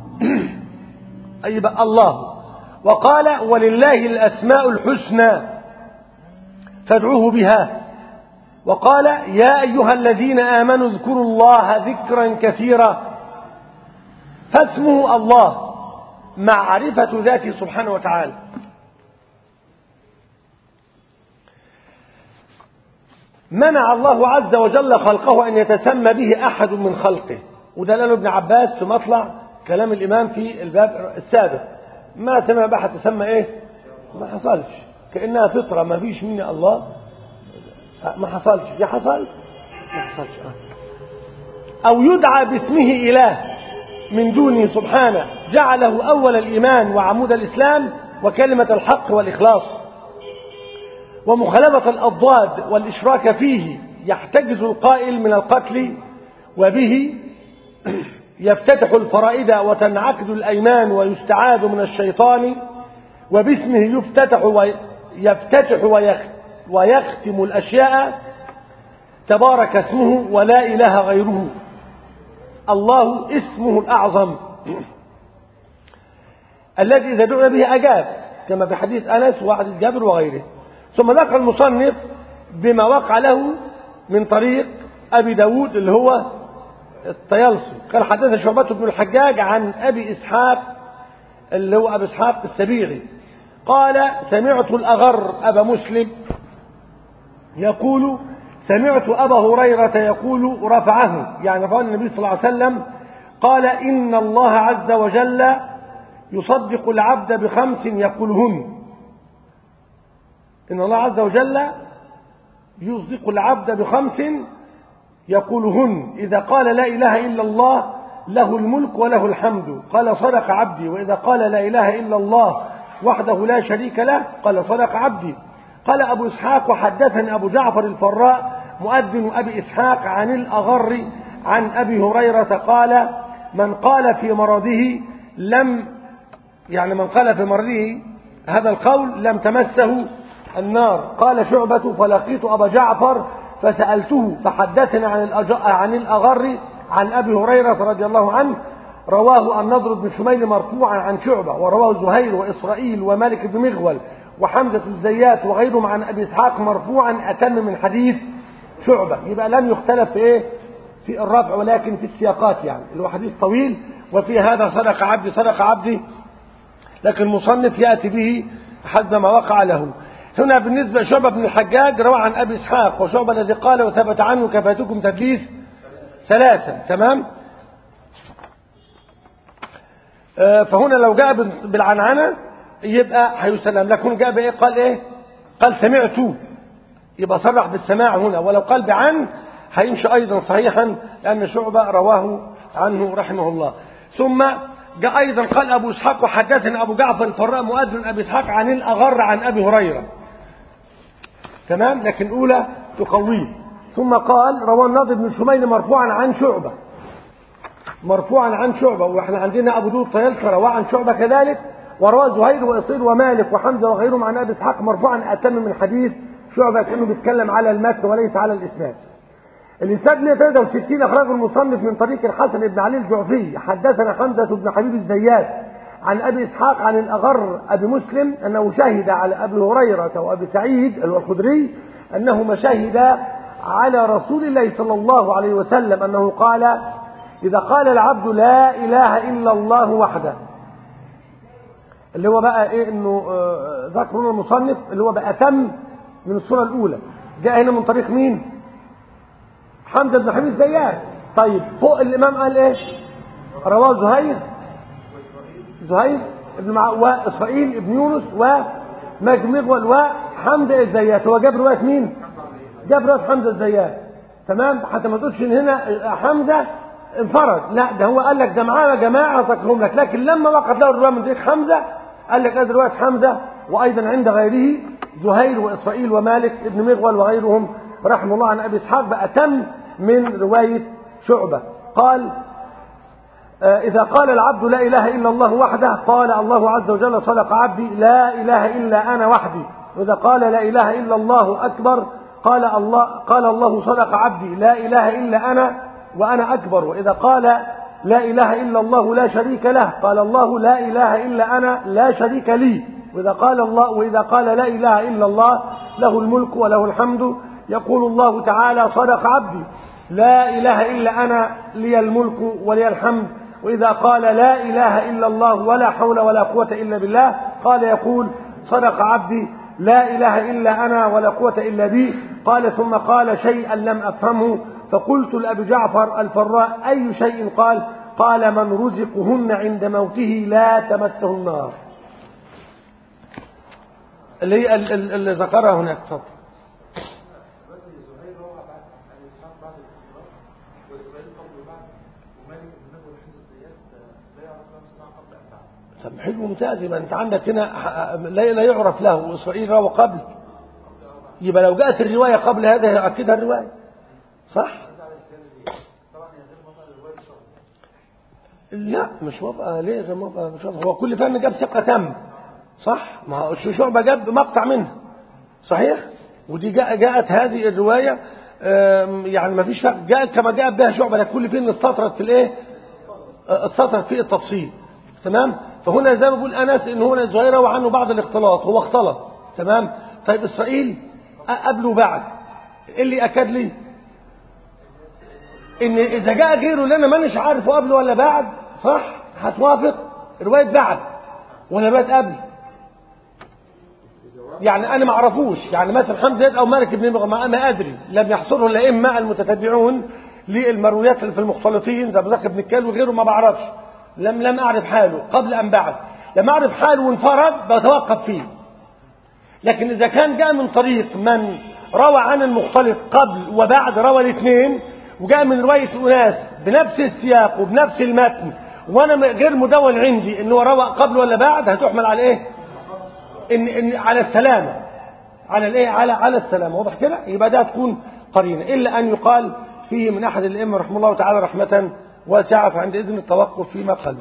أي بقى الله وقال ولله الأسماء الحسنى فادعوه بها وقال يا أيها الذين آمنوا اذكروا الله ذكرا كثيرا فاسمه الله معرفة ذاته سبحانه وتعالى منع الله عز وجل خلقه أن يتسمى به أحد من خلقه وده قاله ابن عباس في مطلع كلام الإمام في الباب السابق ما سمع بأحد تسمى إيه ما حصلش كأنها فطرة ما فيش مني الله ما حصلش في حصل ما حصلش آه. أو يدعى باسمه إله من دونه سبحانه جعله أول الإيمان وعمود الإسلام وكلمة الحق والإخلاص ومخالفة الأضداد والإشراك فيه يحتجز القائل من القتل وبه يفتتح الفرائد وتنعقد الأيمان ويستعاذ من الشيطان وباسمه يفتتح ويفتتح ويختم الأشياء تبارك اسمه ولا إله غيره الله اسمه الأعظم الذي إذا دعي به أجاب كما في حديث أنس وحديث جابر وغيره ثم ذكر المصنف بما وقع له من طريق أبي داود اللي هو الطيالسي قال حدثنا شعبة بن الحجاج عن أبي إسحاق اللي هو أبي إسحاق السبيعي قال سمعت الأغر أبا مسلم يقول سمعت أبا هريرة يقول رفعه يعني رفعه النبي صلى الله عليه وسلم قال إن الله عز وجل يصدق العبد بخمس يقولهن إن الله عز وجل يصدق العبد بخمس يقولهن إذا قال لا إله إلا الله له الملك وله الحمد قال صدق عبدي وإذا قال لا إله إلا الله وحده لا شريك له قال صدق عبدي قال أبو إسحاق وحدثني أبو جعفر الفراء مؤذن أبي إسحاق عن الأغر عن أبي هريرة قال من قال في مرضه لم يعني من قال في مرضه هذا القول لم تمسه النار قال شعبة فلقيت أبا جعفر فسألته فحدثنا عن عن الأغر عن أبي هريرة رضي الله عنه رواه النضر بن شميل مرفوعا عن شعبة ورواه زهير وإسرائيل ومالك بن مغول وحمزة الزيات وغيرهم عن أبي إسحاق مرفوعا أتم من حديث شعبة يبقى لم يختلف في إيه في الرفع ولكن في السياقات يعني اللي هو حديث طويل وفي هذا صدق عبدي صدق عبدي لكن المصنف يأتي به حد ما وقع له هنا بالنسبة لشعبة بن الحجاج روى عن أبي إسحاق وشعبة الذي قال وثبت عنه كفاتكم تدليس ثلاثا تمام آه فهنا لو جاء بالعنعنة يبقى هيسلم لكن جاء بإيه قال إيه قال سمعت يبقى صرح بالسماع هنا ولو قال بعن هيمشي أيضا صحيحا لأن شعبة رواه عنه رحمه الله ثم جاء أيضا قال أبو إسحاق وحدثنا أبو جعفر الفراء مؤذن أبي إسحاق عن الأغر عن أبي هريرة تمام لكن الأولى تقويه ثم قال رواه الناظر بن شميل مرفوعا عن شعبة مرفوعا عن شعبة واحنا عندنا أبو دود طيالسة رواه عن شعبة كذلك ورواه زهير وإصير ومالك وحمزة وغيرهم عن أبي إسحاق مرفوعا أتم من حديث شعبة كأنه بيتكلم على المتن وليس على الإسناد الإسناد 163 أخرجه المصنف من طريق الحسن بن علي الجعفي حدثنا حمزة بن حبيب الزيات عن أبي إسحاق عن الأغر أبي مسلم أنه شهد على أبي هريرة وأبي سعيد الخدري أنهما شهدا على رسول الله صلى الله عليه وسلم أنه قال إذا قال العبد لا إله إلا الله وحده اللي هو بقى إيه إنه آه، ذكر هنا المصنف اللي هو بقى تم من الصورة الأولى جاء هنا من طريق مين؟ حمزة بن حبيب الزيات طيب فوق الإمام قال إيش؟ رواه زهير زهير ابن مع... وإسرائيل ابن يونس ومجمغول وحمزة الزيات هو جاب رواية مين؟ جاب رواية حمزة الزيات تمام حتى ما تقولش ان هنا حمزة انفرد لا ده هو قال لك ده معانا جماعة ذكرهم لك لكن لما وقت له الرواية من طريق حمزة قال لك ادي رواية حمزة وأيضا عند غيره زهير وإسرائيل ومالك ابن مغول وغيرهم رحمه الله عن أبي إسحاق بقى تم من رواية شعبة قال آه، إذا قال العبد لا إله إلا الله وحده قال الله عز وجل صدق عبدي لا إله إلا أنا وحدي وإذا قال لا إله إلا الله أكبر قال الله قال الله صدق عبدي لا إله إلا أنا وأنا أكبر وإذا قال لا إله إلا الله لا شريك له قال الله لا إله إلا أنا لا شريك لي وإذا قال الله وإذا قال لا إله إلا الله له الملك وله الحمد يقول الله تعالى صدق عبدي لا إله إلا أنا لي الملك ولي الحمد وإذا قال لا إله إلا الله ولا حول ولا قوة إلا بالله قال يقول صدق عبدي لا إله إلا أنا ولا قوة إلا بي قال ثم قال شيئا لم أفهمه فقلت لأبي جعفر الفراء أي شيء قال قال من رزقهن عند موته لا تمسه النار اللي هي ال- ال- اللي ذكرها هناك تفضل دلوقتي زهير روى بعد عن اسحاق بعد الاختلاط واسرائيل قبل بعد ومالك بن نبي وحيد الزيات لا يعرف لهم سماع قبل ان بعد طب حلو ممتاز يبقى انت عندك هنا ح- لا لا يعرف له واسرائيل روى قبل يبقى لو جاءت الروايه قبل هذا يؤكدها الروايه صح طبعا هي غير موضع للروايه الشرعيه لا مش وضع ليه غير وضع مش وضع هو كل فن جاب ثقه تم صح ما هو شعبه جاب مقطع منها صحيح ودي جاء جاءت هذه الروايه آم، يعني ما فيش فرق جاءت كما جاءت بها شعبه لكن كل فين استطرت في الايه آه، استطرت في التفصيل تمام فهنا زي ما بيقول انس ان هنا زهير روى عنه بعض الاختلاط هو اختلط تمام طيب اسرائيل أ- قبله بعد ايه اللي اكد لي ان اذا جاء غيره اللي انا مانيش عارفه قبل ولا بعد صح هتوافق روايه بعد ولا روايه قبل يعني انا ما اعرفوش يعني مثلا حمزه او مالك بن مغ- ما ما ادري لم يحصره الائمه المتتبعون للمرويات اللي في المختلطين زي ابو بكر بن الكال وغيره ما بعرفش لم لم اعرف حاله قبل ام بعد لما اعرف حاله وانفرد بتوقف فيه لكن إذا كان جاء من طريق من روى عن المختلط قبل وبعد روى الاثنين وجاء من رواية أناس بنفس السياق وبنفس المتن وأنا م- غير مدون عندي إن هو روى قبل ولا بعد هتحمل على إيه؟ إن, إن على السلامة على الإيه؟ على على السلامة واضح كده؟ يبقى ده تكون قرينة إلا أن يقال فيه من أحد الأئمة رحمه الله تعالى رحمة واسعة فعند إذن التوقف فيما قال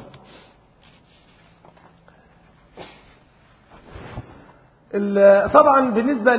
ال- طبعا بالنسبة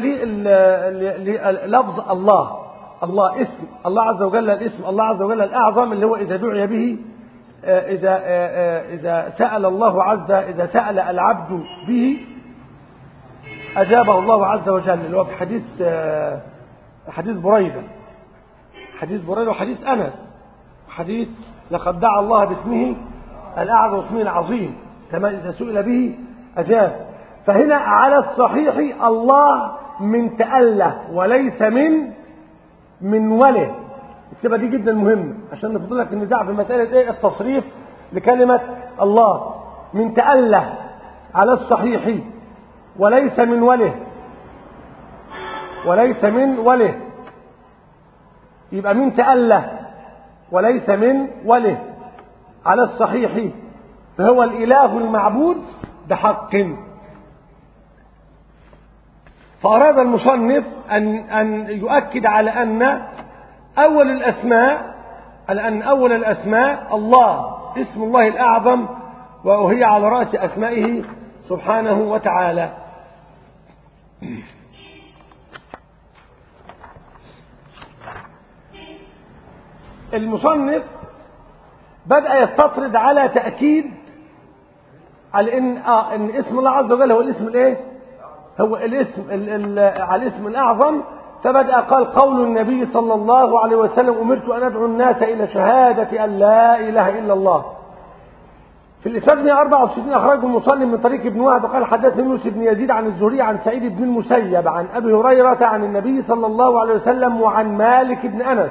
للفظ الله الله اسم الله عز وجل الاسم الله عز وجل الأعظم اللي هو إذا دعي به آه، إذا آه، آه، إذا سأل الله عز إذا سأل العبد به أجابه الله عز وجل اللي هو في حديث آه، حديث بريدة حديث بريدة وحديث أنس حديث لقد دعا الله باسمه الأعظم اسمه العظيم كما إذا سئل به أجاب فهنا على الصحيح الله من تأله وليس من من وله الكتابة دي جدا مهمة عشان نفضل لك النزاع في مسألة ايه التصريف لكلمة الله من تأله على الصحيح وليس من وله وليس من وله يبقى من تأله وليس من وله على الصحيح فهو الإله المعبود بحق فأراد المصنف أن, أن يؤكد على أن أول الأسماء على أن أول الأسماء الله اسم الله الأعظم وهي على رأس أسمائه سبحانه وتعالى المصنف بدأ يستطرد على تأكيد على ان اه ان اسم الله عز وجل هو الاسم الايه هو الاسم ال ال على الاسم الاعظم فبدأ قال قول النبي صلى الله عليه وسلم امرت ان ادعو الناس الى شهادة ان لا اله الا الله في الإسناد 164 أخرجه المصنف من طريق ابن وهب قال حدثني يونس بن يزيد عن الزهري عن سعيد بن المسيب عن أبي هريرة عن النبي صلى الله عليه وسلم وعن مالك بن أنس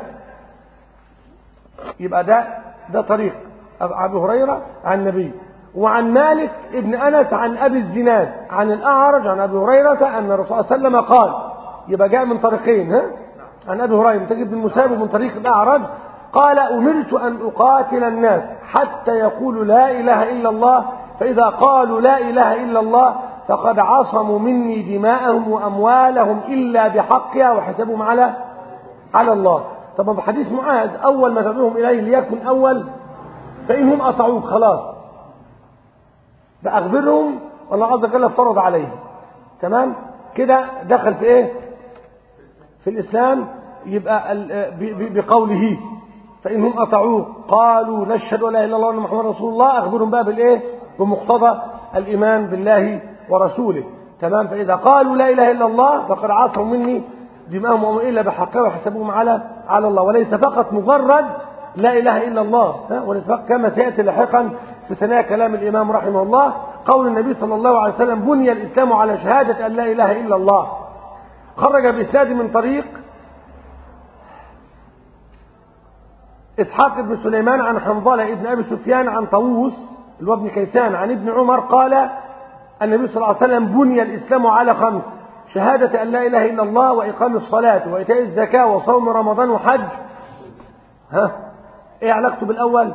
يبقى ده ده طريق أبي هريرة عن النبي وعن مالك بن أنس عن أبي الزناد عن الأعرج عن أبي هريرة أن الرسول صلى الله عليه وسلم قال يبقى جاء من طريقين ها عن أبي هريرة من طريق ابن المسيب ومن طريق الأعرج قال أمرت أن أقاتل الناس حتى يقولوا لا إله إلا الله فإذا قالوا لا إله إلا الله فقد عصموا مني دماءهم وأموالهم إلا بحقها وحسبهم على على الله طبعا في حديث معاذ أول ما تدعوهم إليه ليكن أول فإنهم أطعوك خلاص فأخبرهم والله عز وجل افترض عليهم تمام كده دخل في إيه في الإسلام يبقى بقوله فإنهم أطعوه قالوا نشهد لا إله إلا الله وأن محمد رسول الله أخبرهم بقى بالإيه بمقتضى الإيمان بالله ورسوله تمام فإذا قالوا لا إله إلا الله فقد عصوا مني دماءهم إلا بحقها وحسبهم على على الله وليس فقط مجرد لا إله إلا الله وليس فقط كما سيأتي لاحقا في ثنايا كلام الإمام رحمه الله قول النبي صلى الله عليه وسلم بني الإسلام على شهادة أن لا إله إلا الله خرج بإسناد من طريق إسحاق بن سليمان عن حنظلة ابن أبي سفيان عن طاووس اللي هو ابن كيسان عن ابن عمر قال النبي صلى الله عليه وسلم بني الإسلام على خمس شهادة أن لا إله إلا الله وإقام الصلاة وإيتاء الزكاة وصوم رمضان وحج ها إيه علاقته بالأول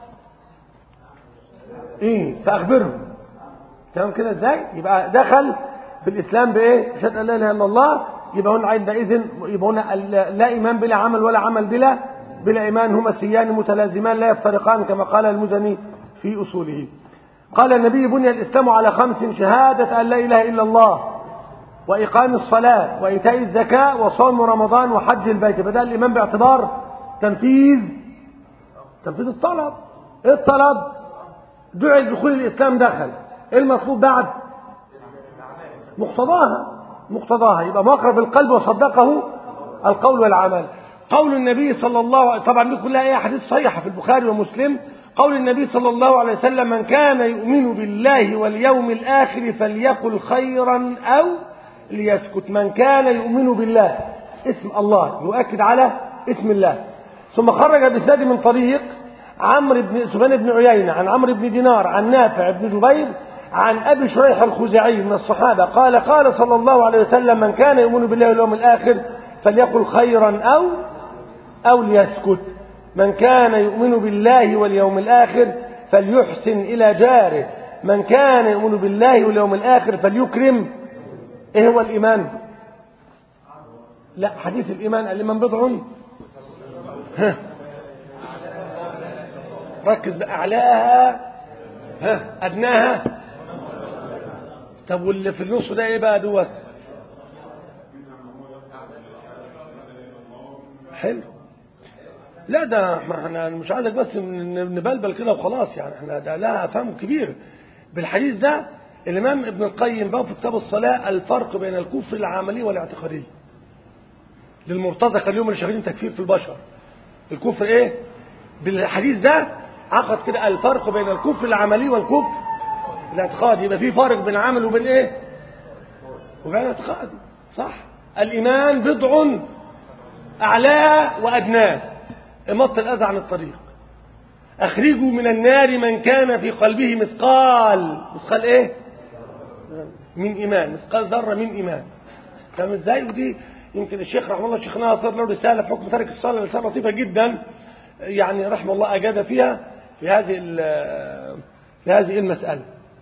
إيه فأخبرهم تمام كده إزاي يبقى دخل في الإسلام بإيه شهادة أن لا إله إلا الله يبقى هنا عندئذ يبقى هنا لا إيمان بلا عمل ولا عمل بلا بلا إيمان هما سيان متلازمان لا يفترقان كما قال المزني في أصوله قال النبي بني الإسلام على خمس شهادة أن لا إله إلا الله وإقام الصلاة وإيتاء الزكاة وصوم رمضان وحج البيت بدأ الإيمان باعتبار تنفيذ تنفيذ الطلب إيه الطلب دعي دخول الإسلام دخل إيه المطلوب بعد مقتضاها مقتضاها يبقى مقرب القلب وصدقه القول والعمل قول النبي صلى الله عليه طبعا دي كلها ايه حديث صحيحه في البخاري ومسلم قول النبي صلى الله عليه وسلم من كان يؤمن بالله واليوم الآخر فليقل خيرا أو ليسكت من كان يؤمن بالله اسم الله يؤكد على اسم الله ثم خرج بسند من طريق عمرو بن سفيان بن عيينة عن عمرو بن دينار عن نافع بن جبير عن أبي شريح الخزاعي من الصحابة قال قال صلى الله عليه وسلم من كان يؤمن بالله واليوم الآخر فليقل خيرا أو أو ليسكت من كان يؤمن بالله واليوم الآخر فليحسن إلى جاره من كان يؤمن بالله واليوم الآخر فليكرم إيه هو الإيمان لا حديث الإيمان الإيمان بضع ها ركز بأعلاها ها أدناها طب واللي في النص ده إيه بقى دوت حلو لا ده ما احنا مش عايزك بس نبلبل كده وخلاص يعني احنا ده لها فهم كبير بالحديث ده الامام ابن القيم بقى في كتاب الصلاه الفرق بين الكفر العملي والاعتقادي للمرتزقه اليوم اللي شغالين تكفير في البشر الكفر ايه بالحديث ده عقد كده الفرق بين الكفر العملي والكفر الاعتقادي يبقى في فرق بين عمل وبين ايه وبين اعتقادي صح الايمان بضع اعلاه وادناه امط الاذى عن الطريق اخرجوا من النار من كان في قلبه مثقال مثقال ايه من ايمان مثقال ذره من ايمان فاهم ازاي ودي يمكن الشيخ رحمه الله الشيخ ناصر له رساله في حكم ترك الصلاه رساله لطيفه جدا يعني رحمه الله اجاد فيها في هذه في هذه المساله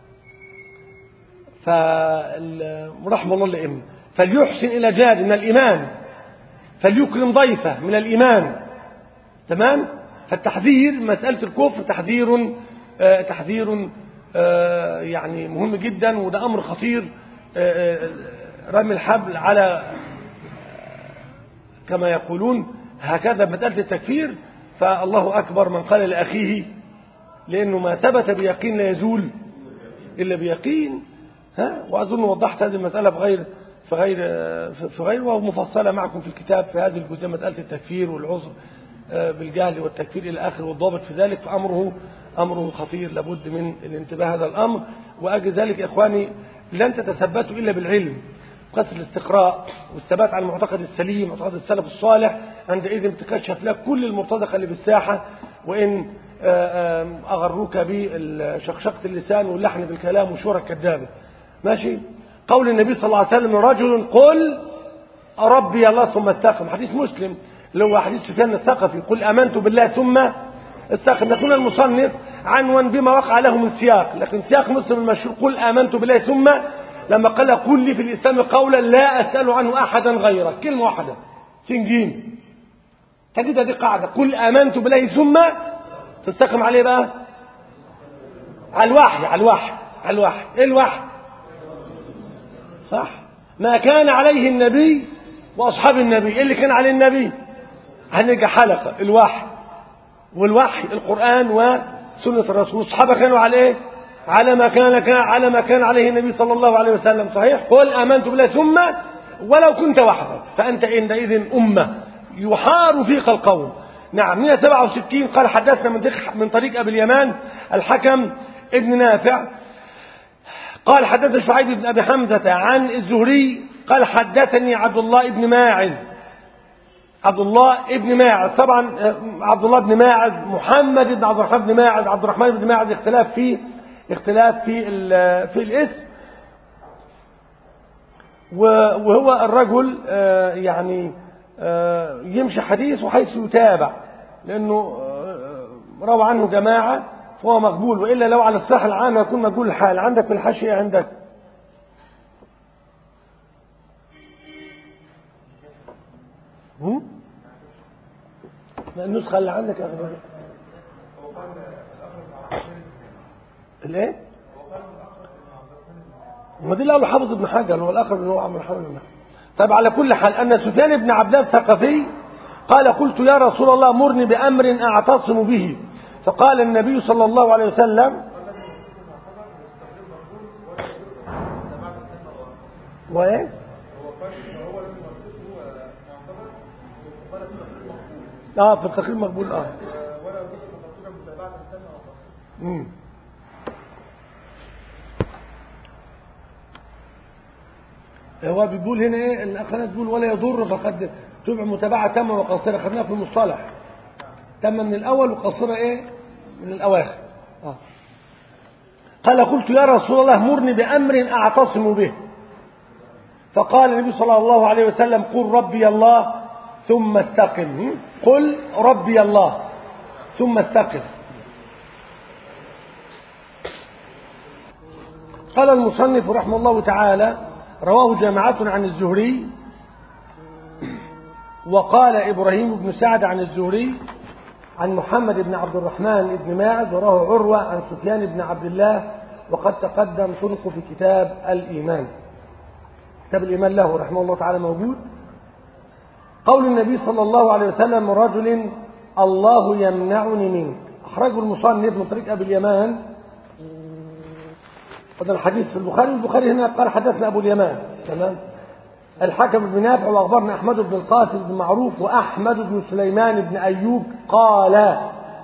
فرحمه الله الائمه فليحسن الى جار من الايمان فليكرم ضيفه من الايمان تمام فالتحذير مسألة الكفر تحذير آه تحذير آه يعني مهم جدا وده أمر خطير آه رمي الحبل على كما يقولون هكذا مسألة التكفير فالله أكبر من قال لأخيه لأنه ما ثبت بيقين لا يزول إلا بيقين ها وأظن وضحت هذه المسألة في غير في غير في غير ومفصلة معكم في الكتاب في هذه الجزئية مسألة التكفير والعذر بالجهل والتكفير إلى آخر والضابط في ذلك فأمره أمره خطير لابد من الانتباه هذا الأمر وأجل ذلك يا إخواني لن تتثبتوا إلا بالعلم قصد الاستقراء والثبات على المعتقد السليم معتقد السلف الصالح عندئذ تكشف لك كل المرتزقة اللي بالساحة وإن أغروك بشقشقة اللسان واللحن بالكلام والشورى الكذابة ماشي قول النبي صلى الله عليه وسلم رجل قل ربي الله ثم استقم حديث مسلم اللي هو حديث سفيان الثقفي قل امنت بالله ثم استقم يكون المصنف عنوا بما وقع له من سياق لكن سياق مسلم المشهور قل امنت بالله ثم لما قال قل لي في الاسلام قولا لا اسال عنه احدا غيرك كلمه واحده سنجيم تجد دي قاعده قل امنت بالله ثم تستقم عليه بقى على الوحي على الوحي على الوحي ايه الوحي صح ما كان عليه النبي واصحاب النبي ايه اللي كان عليه النبي هنرجع حلقه الوحي والوحي القران وسنه الرسول الصحابه كانوا على ايه على ما كان كان على ما كان عليه النبي صلى الله عليه وسلم صحيح قل امنت بالله ثم ولو كنت وحدك فانت عندئذ امه يحار فيك القوم نعم 167 قال حدثنا من من طريق ابي اليمان الحكم ابن نافع قال حدثنا شعيب بن ابي حمزه عن الزهري قال حدثني عبد الله بن ماعز عبد الله بن ماعز طبعا عبد الله بن ماعز محمد بن عبد الرحمن بن ماعز عبد الرحمن بن ماعز اختلاف في اختلاف في في الاسم وهو الرجل يعني يمشي حديث وحيث يتابع لانه روى عنه جماعه فهو مقبول والا لو على الصحه العامه يكون مقبول الحال عندك في الحاشيه عندك هم؟ النسخة اللي عندك يا أخي الايه؟ ما دي اللي قاله حافظ ابن حجر هو الاخر اللي هو عمرو حافظ ابن حجر طيب على كل حال ان سفيان بن عبد الله الثقفي قال قلت يا رسول الله مرني بامر اعتصم به فقال النبي صلى الله عليه وسلم وايه؟ اه في التقرير مقبول اه امم هو بيقول هنا ايه الاخرانات بيقول ولا يضر فقد تبع متابعه تامه وقصيره خدناها في المصطلح تامه من الاول وقصيره ايه من الاواخر آه. قال قلت يا رسول الله مرني بامر اعتصم به فقال النبي صلى الله عليه وسلم قل ربي الله ثم استقم قل ربي الله ثم استقم قال المصنف رحمه الله تعالى رواه جماعة عن الزهري وقال إبراهيم بن سعد عن الزهري عن محمد بن عبد الرحمن بن ماعز وراه عروة عن سفيان بن عبد الله وقد تقدم طرق في كتاب الإيمان كتاب الإيمان له رحمه الله تعالى موجود قول النبي صلى الله عليه وسلم رجل الله يمنعني منك أخرجه المصنف من طريق أبي اليمان هذا الحديث في البخاري البخاري هنا قال حدثنا أبو اليمان تمام الحكم بن نافع وأخبرنا أحمد بن القاسم بن معروف وأحمد بن سليمان بن أيوب قال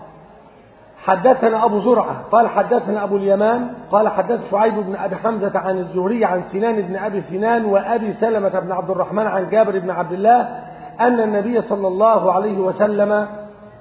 حدثنا أبو زرعة قال حدثنا أبو اليمان قال حدث شعيب بن أبي حمزة عن الزهري عن سنان بن أبي سنان وأبي سلمة بن عبد الرحمن عن جابر بن عبد الله أن النبي صلى الله عليه وسلم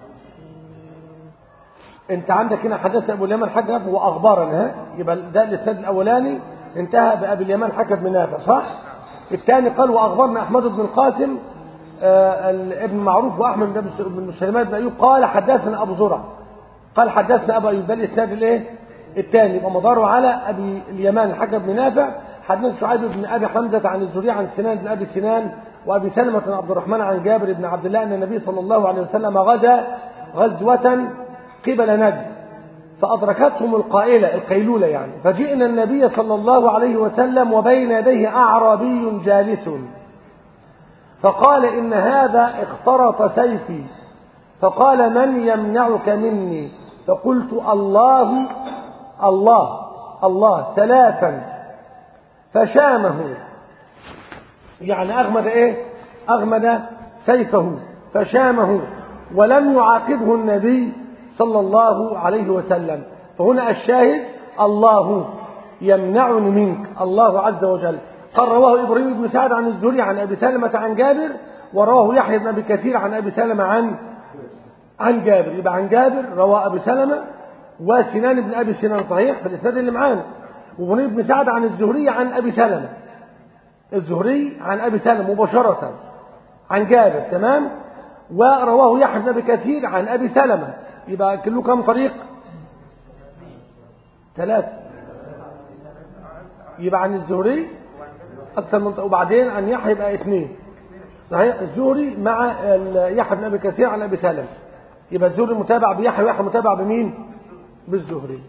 أنت عندك هنا حدث أبو اليمان حكم وأخبرنا ها يبقى ده الإسناد الأولاني انتهى بأبي اليمان حكم بن نافع صح؟ الثاني قال وأخبرنا أحمد بن القاسم آه ابن معروف وأحمد بن سليمان بن أيوب قال حدثنا أبو زرع قال حدثنا أبو أيوب ده الإسناد الإيه؟ الثاني يبقى مداره على أبي اليمان الحكم بن نافع حدثنا شعيب بن أبي حمزة عن الزهري عن سنان بن أبي سنان وأبي سلمة بن عبد الرحمن عن جابر بن عبد الله أن النبي صلى الله عليه وسلم غزا غزوة قبل نجد فأدركتهم القائلة القيلولة يعني فجئنا النبي صلى الله عليه وسلم وبين يديه أعرابي جالس فقال إن هذا اخترط سيفي فقال من يمنعك مني فقلت الله الله الله ثلاثا فشامه يعني أغمد إيه أغمد سيفه فشامه ولم يعاقبه النبي صلى الله عليه وسلم فهنا الشاهد الله يمنعني منك الله عز وجل قال رواه إبراهيم بن سعد عن الزهري عن أبي سلمة عن جابر ورواه يحيى بن أبي كثير عن أبي سلمة عن عن جابر يبقى عن جابر رواه أبي سلمة وسنان بن أبي سنان صحيح في الإسناد اللي معانا وابراهيم بن سعد عن الزهري عن أبي سلمة الزهري عن أبي سلمة مباشرة عن جابر تمام ورواه يحيى بن أبي كثير عن أبي سلمة يبقى كله كم طريق ثلاثة يبقى عن الزهري أكثر من وبعدين عن يحيى يبقى اثنين صحيح الزهري مع ال- يحيى بن أبي كثير عن أبي سلمة يبقى الزهري متابع بيحيى ويحيى متابع بمين بالزهري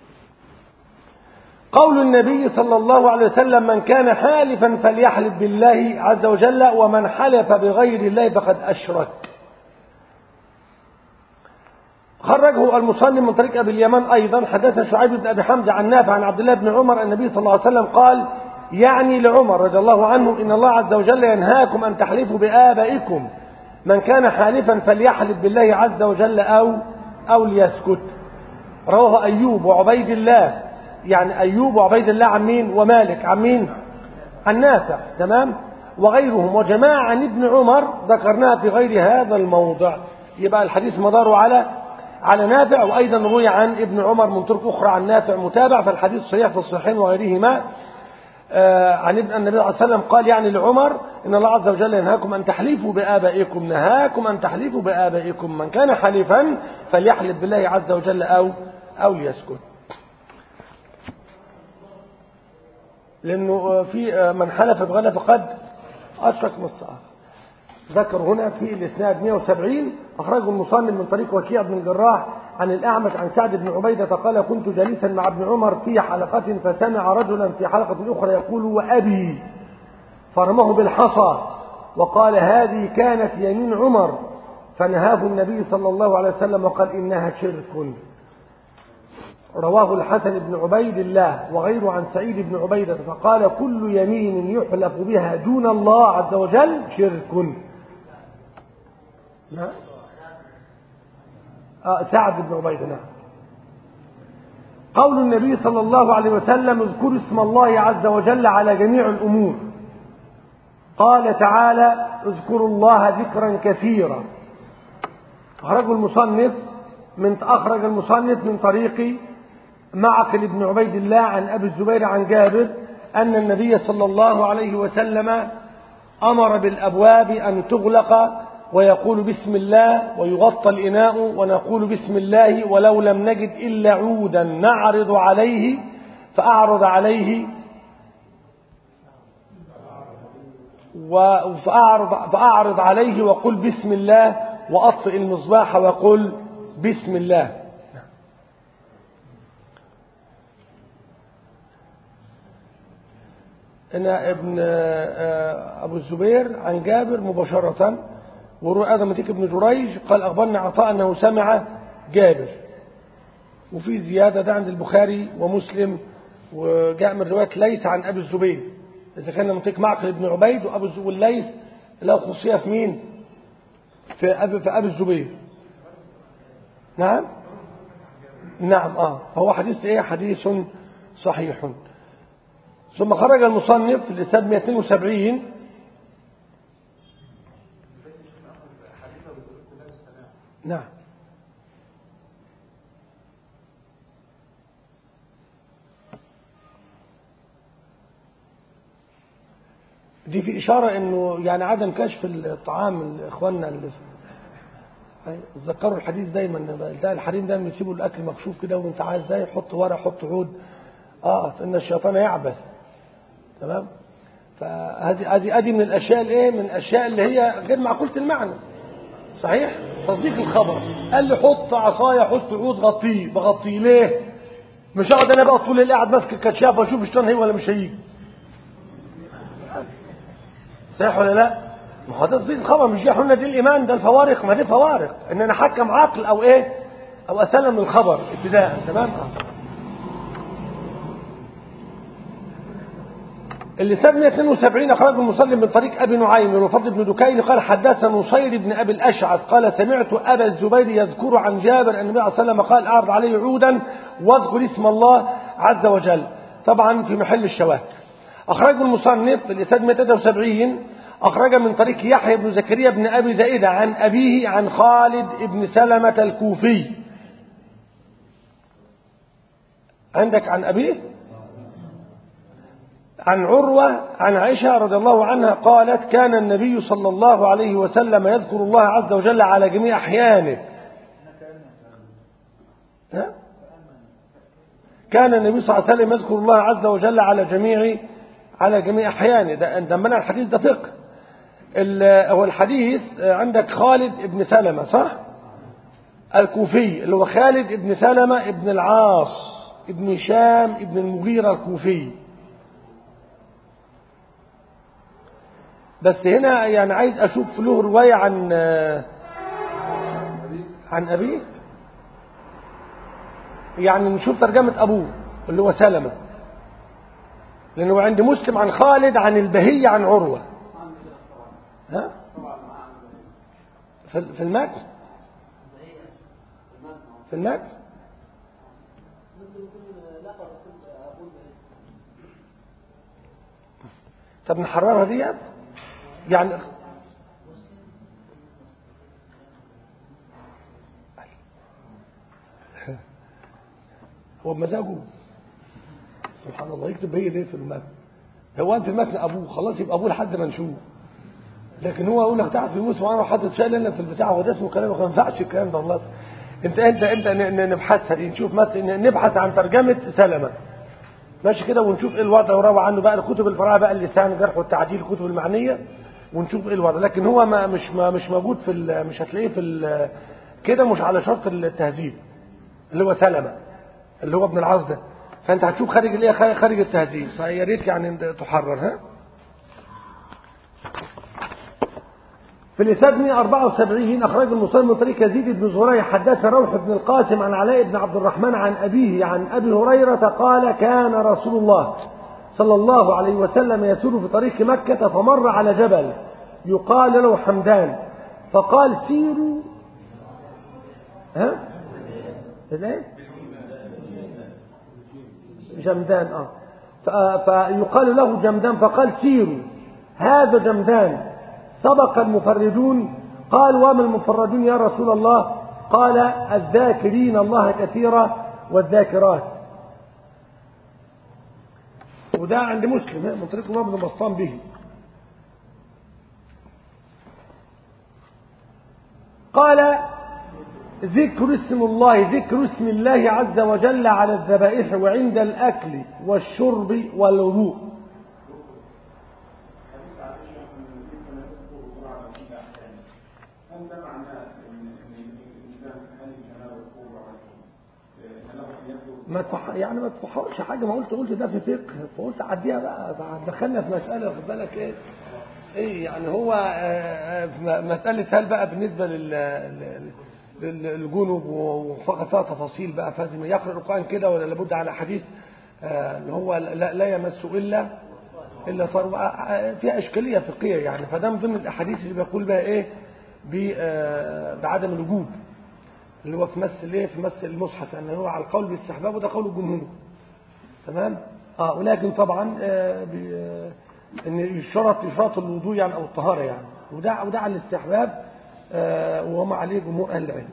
قول النبي صلى الله عليه وسلم من كان حالفا فليحلف بالله عز وجل ومن حلف بغير الله فقد أشرك خرجه المصنف من طريق أبي اليمان أيضا حدث شعيب بن أبي حمزة عن نافع عن عبد الله بن عمر النبي صلى الله عليه وسلم قال يعني لعمر رضي الله عنه إن الله عز وجل ينهاكم أن تحلفوا بآبائكم من كان حالفا فليحلف بالله عز وجل أو أو ليسكت رواه أيوب وعبيد الله يعني أيوب وعبيد الله عن مين ومالك عن مين عن نافع تمام وغيرهم وجماعة عن ابن عمر ذكرناها في غير هذا الموضع يبقى الحديث مداره على على نافع وأيضا روي عن ابن عمر من طرق أخرى عن نافع متابع فالحديث صحيح في الصحيحين وغيرهما آه، عن ابن النبي صلى الله عليه وسلم قال يعني لعمر إن الله عز وجل ينهاكم أن تحلفوا بآبائكم نهاكم أن تحلفوا بآبائكم من كان حليفا فليحلف بالله عز وجل أو أو ليسكت لأنه في من حلف بغلا فقد أشرك نص آخر ذكر هنا في الإسناد 170 أخرجه المصنف من طريق وكيع بن الجراح عن الأعمش عن سعد بن عبيدة قال كنت جالسا مع ابن عمر في حلقة فسمع رجلا في حلقة أخرى يقول وأبي فرمه بالحصى وقال هذه كانت يمين عمر فنهاه النبي صلى الله عليه وسلم وقال إنها شرك رواه الحسن بن عبيد الله وغيره عن سعيد بن عبيدة فقال كل يمين يحلف بها دون الله عز وجل شرك نعم آه سعد بن عبيدة نعم قول النبي صلى الله عليه وسلم اذكروا اسم الله عز وجل على جميع الأمور قال تعالى اذكروا الله ذكرا كثيرا أخرجه المصنف من أخرج المصنف من طريق معقل بن عبيد الله عن أبي الزبير عن جابر أن النبي صلى الله عليه وسلم أمر بالأبواب أن تغلق ويقول بسم الله ويغطى الإناء ونقول بسم الله ولو لم نجد إلا عودا نعرض عليه فأعرض عليه فأعرض, فأعرض عليه وقل بسم الله وأطفئ المصباح وقل بسم الله هنا ابن أبو الزبير عن جابر مباشرة وروى آدم متيك بن جريج قال أخبرنا عطاء أنه سمع جابر وفي زيادة ده عند البخاري ومسلم وجاء من رواية ليس عن أبي الزبير إذا كان منطق معقل بن عبيد وأبو الزبير والليث له خصوصية في مين؟ في أبي, في أبي الزبير نعم نعم آه فهو حديث إيه حديث صحيح ثم خرج المصنف في الإسناد 270 نعم دي في إشارة إنه يعني عدم كشف الطعام لإخواننا اللي تذكروا الحديث دايما ده الحريم دايما يسيبوا الأكل مكشوف كده وأنت عايز ازاي حط ورق حط عود اه فإن الشيطان يعبث تمام فهذه هذه هذه من الاشياء الايه من الاشياء اللي هي غير معقوله المعنى صحيح تصديق الخبر قال لي حط عصايه حط عود غطيه بغطيه ليه مش هقعد انا بقى طول الليل قاعد ماسك الكشاف واشوف الشيطان هي ولا مش هيجي صحيح ولا لا ما هو تثبيت الخبر مش دي احنا دي الايمان ده الفوارق ما دي فوارق ان انا احكم عقل او ايه او اسلم الخبر ابتداء تمام آه. اللسان 172 أخرجه المسلم من طريق أبي نعيم وفضل بن دكين قال حدثنا نصير بن أبي الأشعث قال سمعت أبا الزبير يذكر عن جابر أن النبي صلى الله عليه وسلم قال أعرض عليه عودا واذكر اسم الله عز وجل طبعا في محل الشواهد أخرجه المصنف الإسناد 173 أخرج من طريق يحيى بن زكريا بن أبي زائدة عن أبيه عن خالد بن سلمة الكوفي عندك عن أبيه عن عروة عن عائشة رضي الله عنها قالت كان النبي صلى الله عليه وسلم يذكر الله عز وجل على جميع أحيانه ها؟ كان النبي صلى الله عليه وسلم يذكر الله عز وجل على جميع على جميع أحيانه ده ده منع الحديث ده فقه ال- هو الحديث عندك خالد ابن سلمة صح الكوفي اللي هو خالد ابن سلمة ابن العاص ابن هشام ابن المغيرة الكوفي بس هنا يعني عايز اشوف له رواية عن عن ابيه يعني نشوف ترجمة ابوه اللي هو سلمة لانه عند مسلم عن خالد عن البهية عن عروة ها في في المتن في المتن طب نحررها ديت يعني هو بمزاجه سبحان الله يكتب هي ليه في المتن هو انت المتن ابوه خلاص يبقى ابوه لحد ما نشوف لكن هو يقول لك تعرف في موسى وانا حاطط شايل لنا في البتاع هو ده اسمه كلام ما ينفعش الكلام ده والله انت انت انت ن- ن- نبحثها دي نشوف مثلا نبحث عن ترجمه سلمه ماشي كده ونشوف ايه الوضع وروى عنه بقى الكتب الفرعيه بقى اللسان الجرح والتعديل الكتب المعنيه ونشوف ايه الوضع لكن هو ما مش ما مش موجود في ال- مش هتلاقيه في ال- كده مش على شرط التهذيب اللي هو سلمه اللي هو ابن العاص ده فانت هتشوف خارج الايه خارج- خارج التهذيب فيا ريت يعني تحرر ها في الإسناد 174 أخرج المسلم من طريق يزيد بن زهير حدث روح بن القاسم عن علاء بن عبد الرحمن عن أبيه عن أبي هريرة قال كان رسول الله صلى الله عليه وسلم يسير في طريق مكة فمر على جبل يقال له حمدان فقال سيروا ها؟ إيه؟ جمدان اه ف- فيقال له جمدان فقال سيروا هذا جمدان سبق المفردون قال وما المفردون يا رسول الله قال الذاكرين الله كثيرا والذاكرات وده عند مسلم ها، من طريق الله بن بسطام به قال ذكر اسم الله ذكر اسم الله عز وجل على الذبائح وعند الأكل والشرب والوضوء هل ده معناه ان ان الانسان هل الجنابه الكبرى مثلا له ان يخلو ما تح... يعني ما تفحرش حاجة ما قلت قلت ده في فقه فقلت عديها بقى دخلنا في مسألة خد بالك ايه ايه يعني هو آه، آه، مسألة هل بقى بالنسبة لل لل- لل- للجنوب وفقط فيها تفاصيل بقى فلازم يقرأ القرآن كده ولا لابد على حديث آه، اللي هو لا, لا يمس إلا إلا طر آه، فيها إشكالية فقهية يعني فده من ضمن الأحاديث اللي بيقول بقى إيه ب- آه، بعدم الوجوب اللي هو في مس الايه في مس المصحف يعني هو على القول بالاستحباب وده قول الجمهور تمام اه ولكن طبعا آه بي- آه، ان يشترط يشترط الوضوء يعني او الطهاره يعني وده وده على الاستحباب آه وما عليه جمهور اهل العلم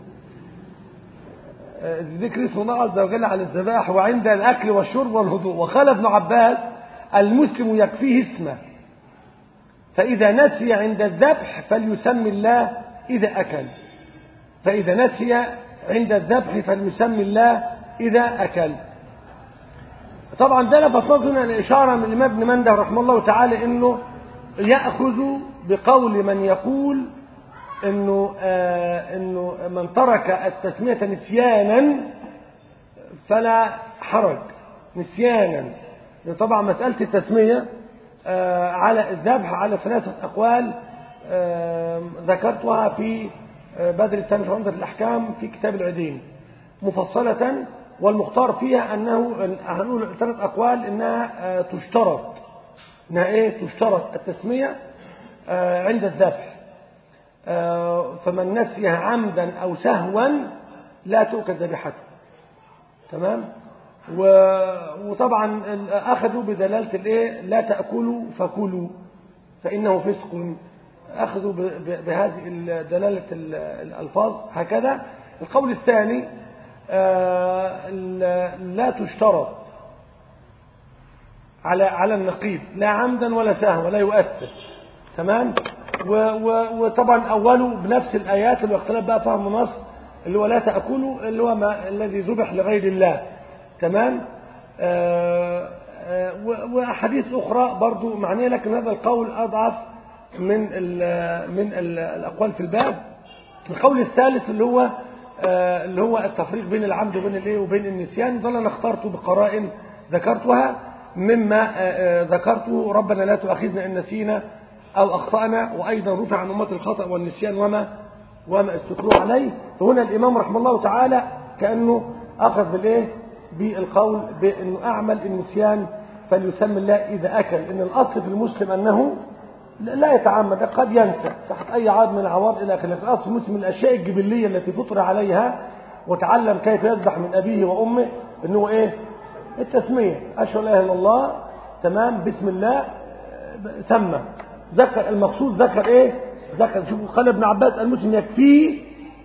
آه، ذكر اسم الله عز وجل على الذبائح وعند الاكل والشرب والهدوء وقال ابن عباس المسلم يكفيه اسمه فاذا نسي عند الذبح فليسمي الله اذا اكل فإذا نسي عند الذبح فليسمي الله إذا أكل طبعا ده لفت نظرنا الإشارة من الإمام ابن منده رحمه الله تعالى إنه يأخذ بقول من يقول إنه آه إنه من ترك التسمية نسيانا فلا حرج نسيانا لأن طبعا مسألة التسمية آه على الذبح على ثلاثة أقوال آم، ذكرتها في آه، بدر الثاني في عمدة الأحكام في كتاب العدين مفصلة والمختار فيها أنه هنقول ثلاث أقوال أنها آه، تشترط أنها إيه تشترط التسمية آه، عند الذبح آه، فمن نسيها عمدا أو سهوا لا تؤكل ذبيحته تمام و- وطبعا ال- أخذوا بدلالة الإيه لا تأكلوا فكلوا فإنه فسق أخذوا ب- ب- بهذه ال- دلالة ال- الألفاظ هكذا القول الثاني آه، ال- لا تشترط على على النقيض لا عمدا ولا سهوا ولا يؤثر تمام و و وطبعا اوله بنفس الايات اللي اختلاف بقى فهم النص اللي هو لا تاكلوا اللي هو ما الذي ذبح لغير الله تمام آه آه و- واحاديث اخرى برضو معنيه لكن هذا القول اضعف من ال من ال الاقوال في الباب القول الثالث اللي هو آه، اللي هو التفريق بين العمد وبين الايه وبين النسيان ده اللي انا اخترته بقرائن ذكرتها مما آه، آه، ذكرته ربنا لا تؤاخذنا ان نسينا او اخطانا وايضا رفع عن امه الخطا والنسيان وما وما استكروا عليه فهنا الامام رحمه الله تعالى كانه اخذ بالايه بالقول بانه اعمل النسيان فليسمي الله اذا اكل ان الاصل في المسلم انه لا يتعمد قد ينسى تحت أي عاد من العوار إلى آخره لكن أصل المسلم من الأشياء الجبلية التي فطر عليها وتعلم كيف يذبح من أبيه وأمه إنه إيه التسمية أشهد لا إله إلا الله تمام بسم الله آه، سمى ذكر المقصود ذكر إيه ذكر شوفوا قال ابن عباس المسلم يكفيه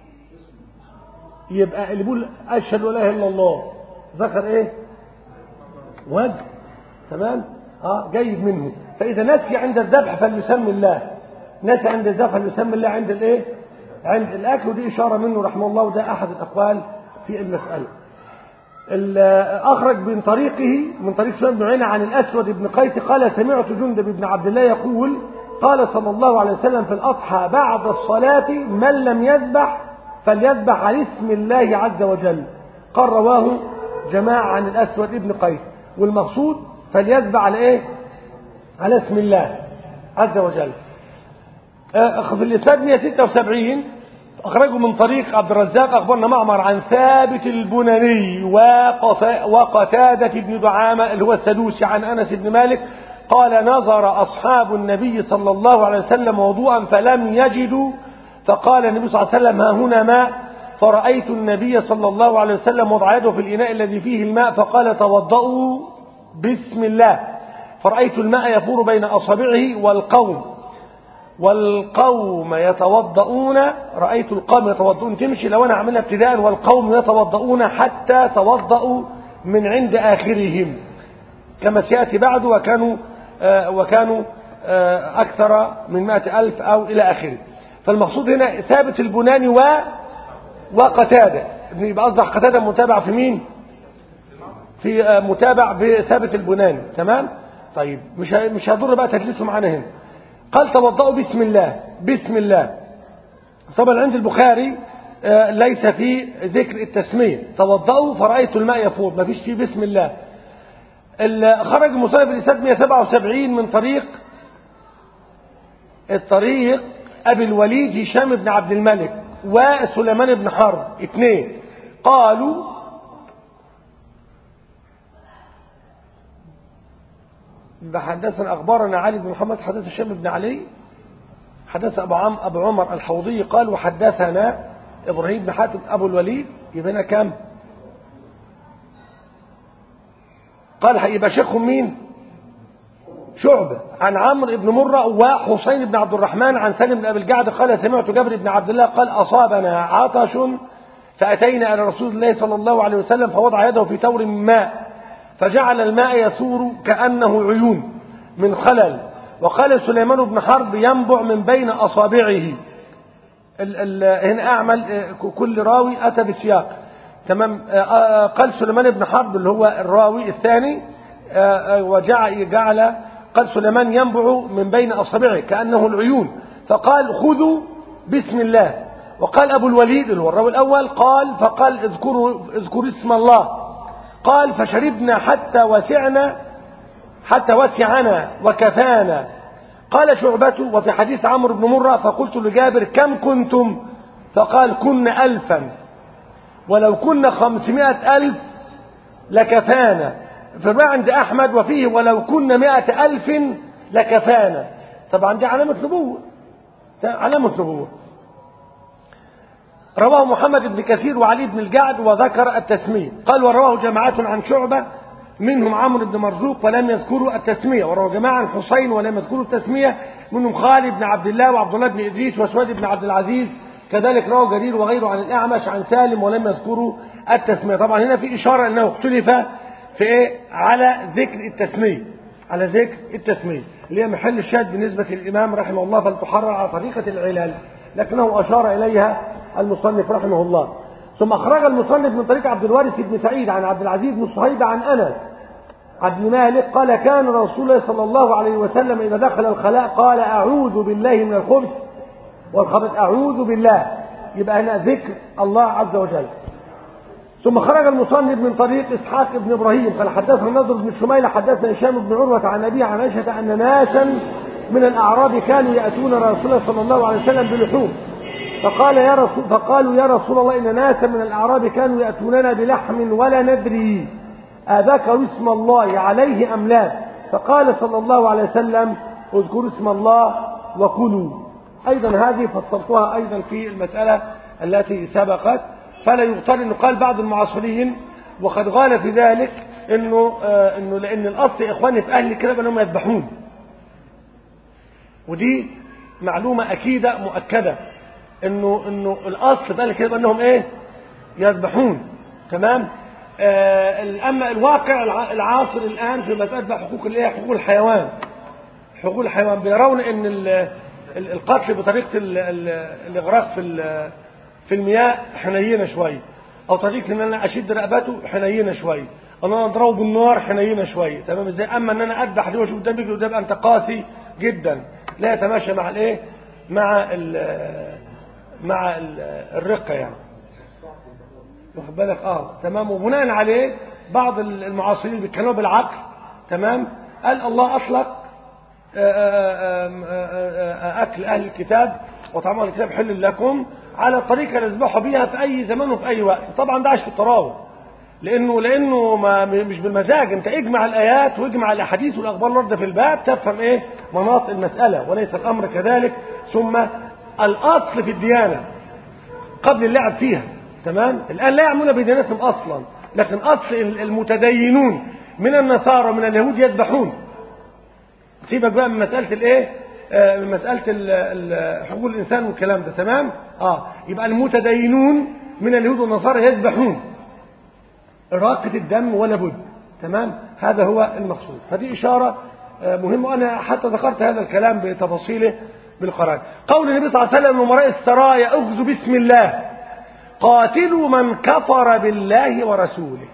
يبقى اللي بيقول أشهد لا إله إلا الله ذكر إيه وجه تمام اه جيد منه فاذا نسي عند الذبح فليسمي الله نسي عند الذبح فليسمي الله عند الايه عند الاكل ودي اشاره منه رحمه الله وده احد الاقوال في المساله ال- اخرج من طريقه من طريق سفيان بن عيينه عن الاسود بن قيس قال سمعت جندب بن عبد الله يقول قال صلى الله عليه وسلم في الاضحى بعد الصلاه من لم يذبح فليذبح على اسم الله عز وجل قال رواه جماعه عن الاسود بن قيس والمقصود فليذبح على ايه على اسم الله عز وجل آه، في الإسناد 176 أخرجه من طريق عبد الرزاق أخبرنا معمر عن ثابت البناني وقف- وقتادة بن دعامة اللي هو السدوسي عن أنس بن مالك قال نظر أصحاب النبي صلى الله عليه وسلم وضوءا فلم يجدوا فقال النبي صلى الله عليه وسلم ها هنا ماء فرأيت النبي صلى الله عليه وسلم وضع يده في الإناء الذي فيه الماء فقال توضؤوا بسم الله فرأيت الماء يفور بين أصابعه والقوم والقوم يتوضؤون رأيت القوم يتوضؤون تمشي لو أنا أعملها ابتداء والقوم يتوضؤون حتى توضؤوا من عند آخرهم كما سيأتي بعد وكانوا آه وكانوا آه أكثر من مائة ألف أو إلى آخره فالمقصود هنا ثابت البناني و وقتادة يبقى أصبح قتادة متابع في مين في آه متابع بثابت البناني تمام طيب مش ه- مش هضر بقى تدليسه معانا هنا قال توضأوا بسم الله بسم الله طبعا عند البخاري آه، ليس في ذكر التسمية توضأوا فرأيت الماء يفور ما فيش فيه بسم الله ال- خرج المصنف الإسناد 177 من طريق الطريق أبي الوليد هشام بن عبد الملك وسليمان بن حرب اثنين قالوا حدثنا أخبارنا علي بن محمد حدث هشام بن علي حدث أبو, عم أبو عمر الحوضي قال وحدثنا إبراهيم بن حاتم أبو الوليد يبقى هنا كام قال يبقى شيخهم مين شعبة عن عمرو بن مرة وحسين بن عبد الرحمن عن سالم بن أبي الجعد قال سمعت جابر بن عبد الله قال أصابنا عطش فأتينا إلى رسول الله صلى الله عليه وسلم فوضع يده في تور من ماء فجعل الماء يثور كأنه عيون من خلل وقال سليمان بن حرب ينبع من بين أصابعه ال ال هنا أعمل آه، كل راوي أتى بسياق تمام آه، آه، قال سليمان بن حرب اللي هو الراوي الثاني آه، آه، وجعل جعل قال سليمان ينبع من بين أصابعه كأنه العيون فقال خذوا بسم الله وقال أبو الوليد اللي هو الراوي الأول قال فقال اذكروا اذكروا اسم الله قال فشربنا حتى وسعنا حتى وسعنا وكفانا قال شعبة وفي حديث عمرو بن مرة فقلت لجابر كم كنتم فقال كنا ألفا ولو كنا خمسمائة ألف لكفانا في الرواية عند أحمد وفيه ولو كنا مائة ألف لكفانا طبعا دي علامة نبوة علامة نبوة رواه محمد بن كثير وعلي بن الجعد وذكر التسمية قال ورواه جماعة عن شعبة منهم عمرو بن مرزوق ولم يذكروا التسمية ورواه جماعة عن حسين ولم يذكروا التسمية منهم خالد بن عبد الله وعبد الله بن إدريس وسواد بن عبد العزيز كذلك رواه جرير وغيره عن الأعمش عن سالم ولم يذكروا التسمية طبعا هنا في إشارة أنه اختلف في إيه على ذكر التسمية على ذكر التسمية اللي هي محل الشاهد بالنسبة للإمام رحمه الله فلتحرر على طريقة العلال لكنه أشار إليها المصنف رحمه الله ثم أخرج المصنف من طريق عبد الوارث بن سعيد عن عبد العزيز بن صهيب عن أنس عبد مالك قال كان رسول الله صلى الله عليه وسلم إذا دخل الخلاء قال أعوذ بالله من الخبث والخبث أعوذ بالله يبقى هنا ذكر الله عز وجل ثم خرج المصنف من طريق إسحاق بن إبراهيم قال حدثنا نضر بن شميل حدثنا هشام بن عروة عن أبيه عن عائشة أن ناسا من الأعراب كانوا يأتون رسول الله صلى الله عليه وسلم بلحوم فقال يا رسول فقالوا يا رسول الله إن ناسا من الأعراب كانوا يأتوننا بلحم ولا ندري أذكروا اسم الله عليه أم لا فقال صلى الله عليه وسلم اذكروا اسم الله وكلوا أيضا هذه فصلتها أيضا في المسألة التي سبقت فلا يغتر أنه قال بعض المعاصرين وقد غال في ذلك أنه, آه إنه لأن الأصل يا إخواني في أهل الكتاب أنهم يذبحون ودي معلومة أكيدة مؤكدة انه انه الاصل بقى كده انهم ايه يذبحون تمام آه اما الواقع العاصر الان في مساله بقى حقوق الايه حقوق الحيوان حقوق الحيوان بيرون ان القتل بطريقه الاغراق في في المياه حنينه شويه او طريقه ان انا اشد رقبته حنينه شويه او ان انا اضربه بالنار حنينه شويه تمام ازاي اما ان انا اذبح دي واشوف قدامي قدام انت قاسي جدا لا يتماشى مع الايه مع مع الرقة يعني واخد بالك اه تمام وبناء عليه بعض المعاصرين بيتكلموا بالعقل تمام قال الله اطلق اكل اهل الكتاب وطعام اهل الكتاب حل لكم على الطريقه اللي يذبحوا بيها في اي زمان وفي اي وقت طبعا ده عايش في التراوح لانه لانه ما مش بالمزاج انت اجمع الايات واجمع الاحاديث والاخبار الوارده في الباب تفهم ايه مناط المساله وليس الامر كذلك ثم الأصل في الديانة قبل اللعب فيها تمام الآن لا يعملون بديانتهم أصلا لكن أصل المتدينون من النصارى ومن اليهود يذبحون سيبك بقى من مسألة الإيه آه من مسألة حقوق الإنسان والكلام ده تمام آه يبقى المتدينون من اليهود والنصارى يذبحون راقة الدم ولا بد تمام هذا هو المقصود فدي إشارة آه مهمة وأنا حتى ذكرت هذا الكلام بتفاصيله بالقرآن قول النبي صلى الله عليه وسلم لأمراء السرايا اغزوا بسم الله قاتلوا من كفر بالله ورسوله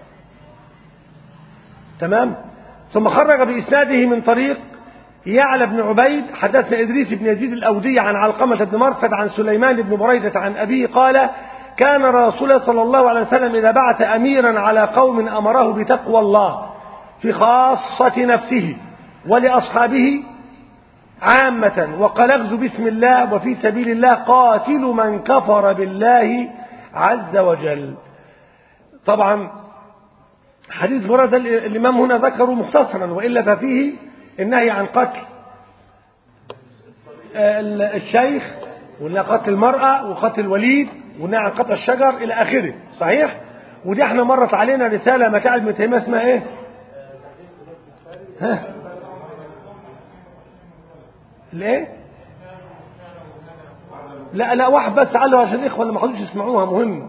تمام ثم خرج بإسناده من طريق يعلى بن عبيد حدثنا إدريس بن يزيد الأودي عن علقمة بن مرفد عن سليمان بن بريدة عن أبيه قال كان رسول صلى الله عليه وسلم إذا بعث أميرا على قوم أمره بتقوى الله في خاصة نفسه ولأصحابه عامة وقال اغزوا بسم الله وفي سبيل الله قاتلوا من كفر بالله عز وجل طبعا حديث برد الإمام هنا ذكره مختصرا وإلا ففيه النهي عن قتل الشيخ والنهي عن قتل المرأة وقتل الوليد والنهي عن قتل الشجر إلى آخره صحيح ودي احنا مرت علينا رسالة متاع ابن تيمية اسمها ايه ها ليه لا لا واحد بس قال له عشان الاخوه اللي ما حضروش يسمعوها مهم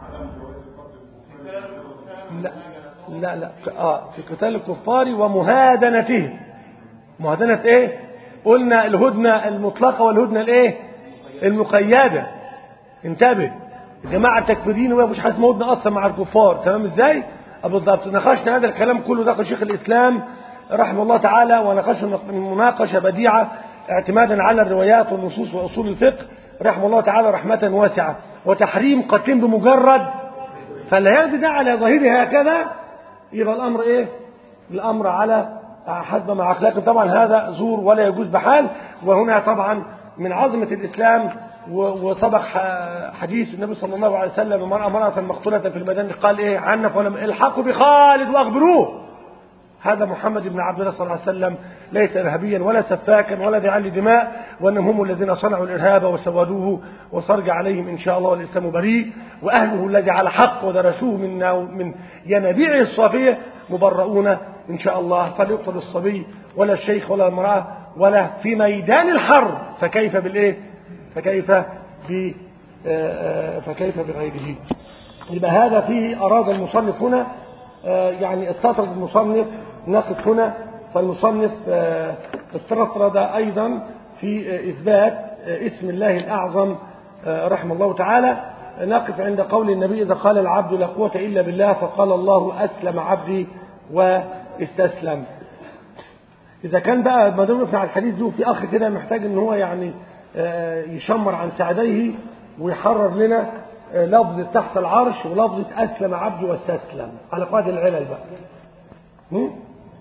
لا لا لا اه في قتال الكفار ومهادنتهم مهادنة ايه قلنا الهدنة المطلقة والهدنة الايه المقيدة انتبه الجماعة التكفيريين وما فيش حاجة اسمها هدنة اصلا مع الكفار تمام ازاي بالضبط ناقشنا هذا الكلام كله داخل شيخ الاسلام رحمه الله تعالى وناقشنا مناقشة بديعة اعتمادا على الروايات والنصوص وأصول الفقه رحمه الله تعالى رحمة واسعة وتحريم قتل بمجرد فلا يرد ده على ظاهره هكذا يبقى الأمر إيه الأمر على حسب مع أخلاقهم طبعا هذا زور ولا يجوز بحال وهنا طبعا من عظمة الإسلام و- وسبق ح- حديث النبي صلى الله عليه وسلم من امرأة مقتولة في الميدان قال إيه عنف ولم الحقوا بخالد وأخبروه هذا محمد بن عبد الله صلى الله عليه وسلم ليس إرهابيا ولا سفاكا ولا ذي عل دماء وأنهم هم الذين صنعوا الإرهاب وسودوه وصرج عليهم إن شاء الله والإسلام بريء وأهله الذي على حق ودرسوه من من ينابيعه الصافية مبرؤون إن شاء الله فليقتل الصبي ولا الشيخ ولا المرأة ولا في ميدان الحرب فكيف بالإيه فكيف ب آه، آه، فكيف بغيره يبقى هذا فيه أراد المصنف هنا آه، يعني استطرد المصنف نقف هنا فالمصنف آه، استطرد أيضا في آه، إثبات آه، اسم الله الأعظم آه، رحمه الله تعالى نقف عند قول النبي إذا قال العبد لا قوة إلا بالله فقال الله أسلم عبدي واستسلم إذا كان بقى ما دام على الحديث ده في أخ كده محتاج إن هو يعني آه، يشمر عن ساعديه ويحرر لنا آه، لفظة تحت العرش ولفظة أسلم عبدي واستسلم على قاعدة العلل بقى هم؟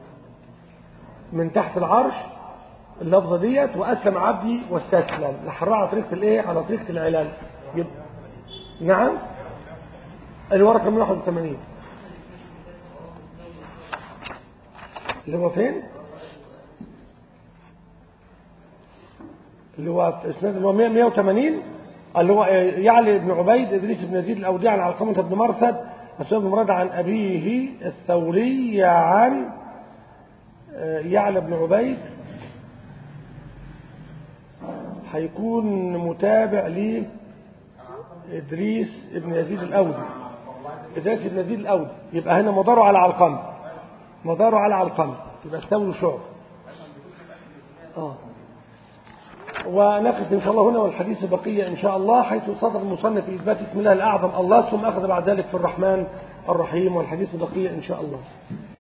من تحت العرش اللفظة ديت وأسلم عبدي واستسلم نحررها على طريقة الإيه؟ على طريقة العلل يبقى نعم الورقة 181 اللي هو فين؟ اللي هو في اسناد اللي هو 100 180 اللي هو يعلي بن عبيد ادريس بن يزيد الاوديع عن علقمه بن مرثد مسعود بن مراد عن ابيه الثوري عن آه، يعلى بن عبيد هيكون متابع ل ادريس بن يزيد الاودي ادريس بن يزيد الاودي يبقى هنا مداره على علقمه مداره على علقمه يبقى الثوري شعب اه ونقف إن شاء الله هنا والحديث بقية إن شاء الله حيث صدر المصنف في إثبات اسم الله الأعظم الله ثم أخذ بعد ذلك في الرحمن الرحيم والحديث بقية إن شاء الله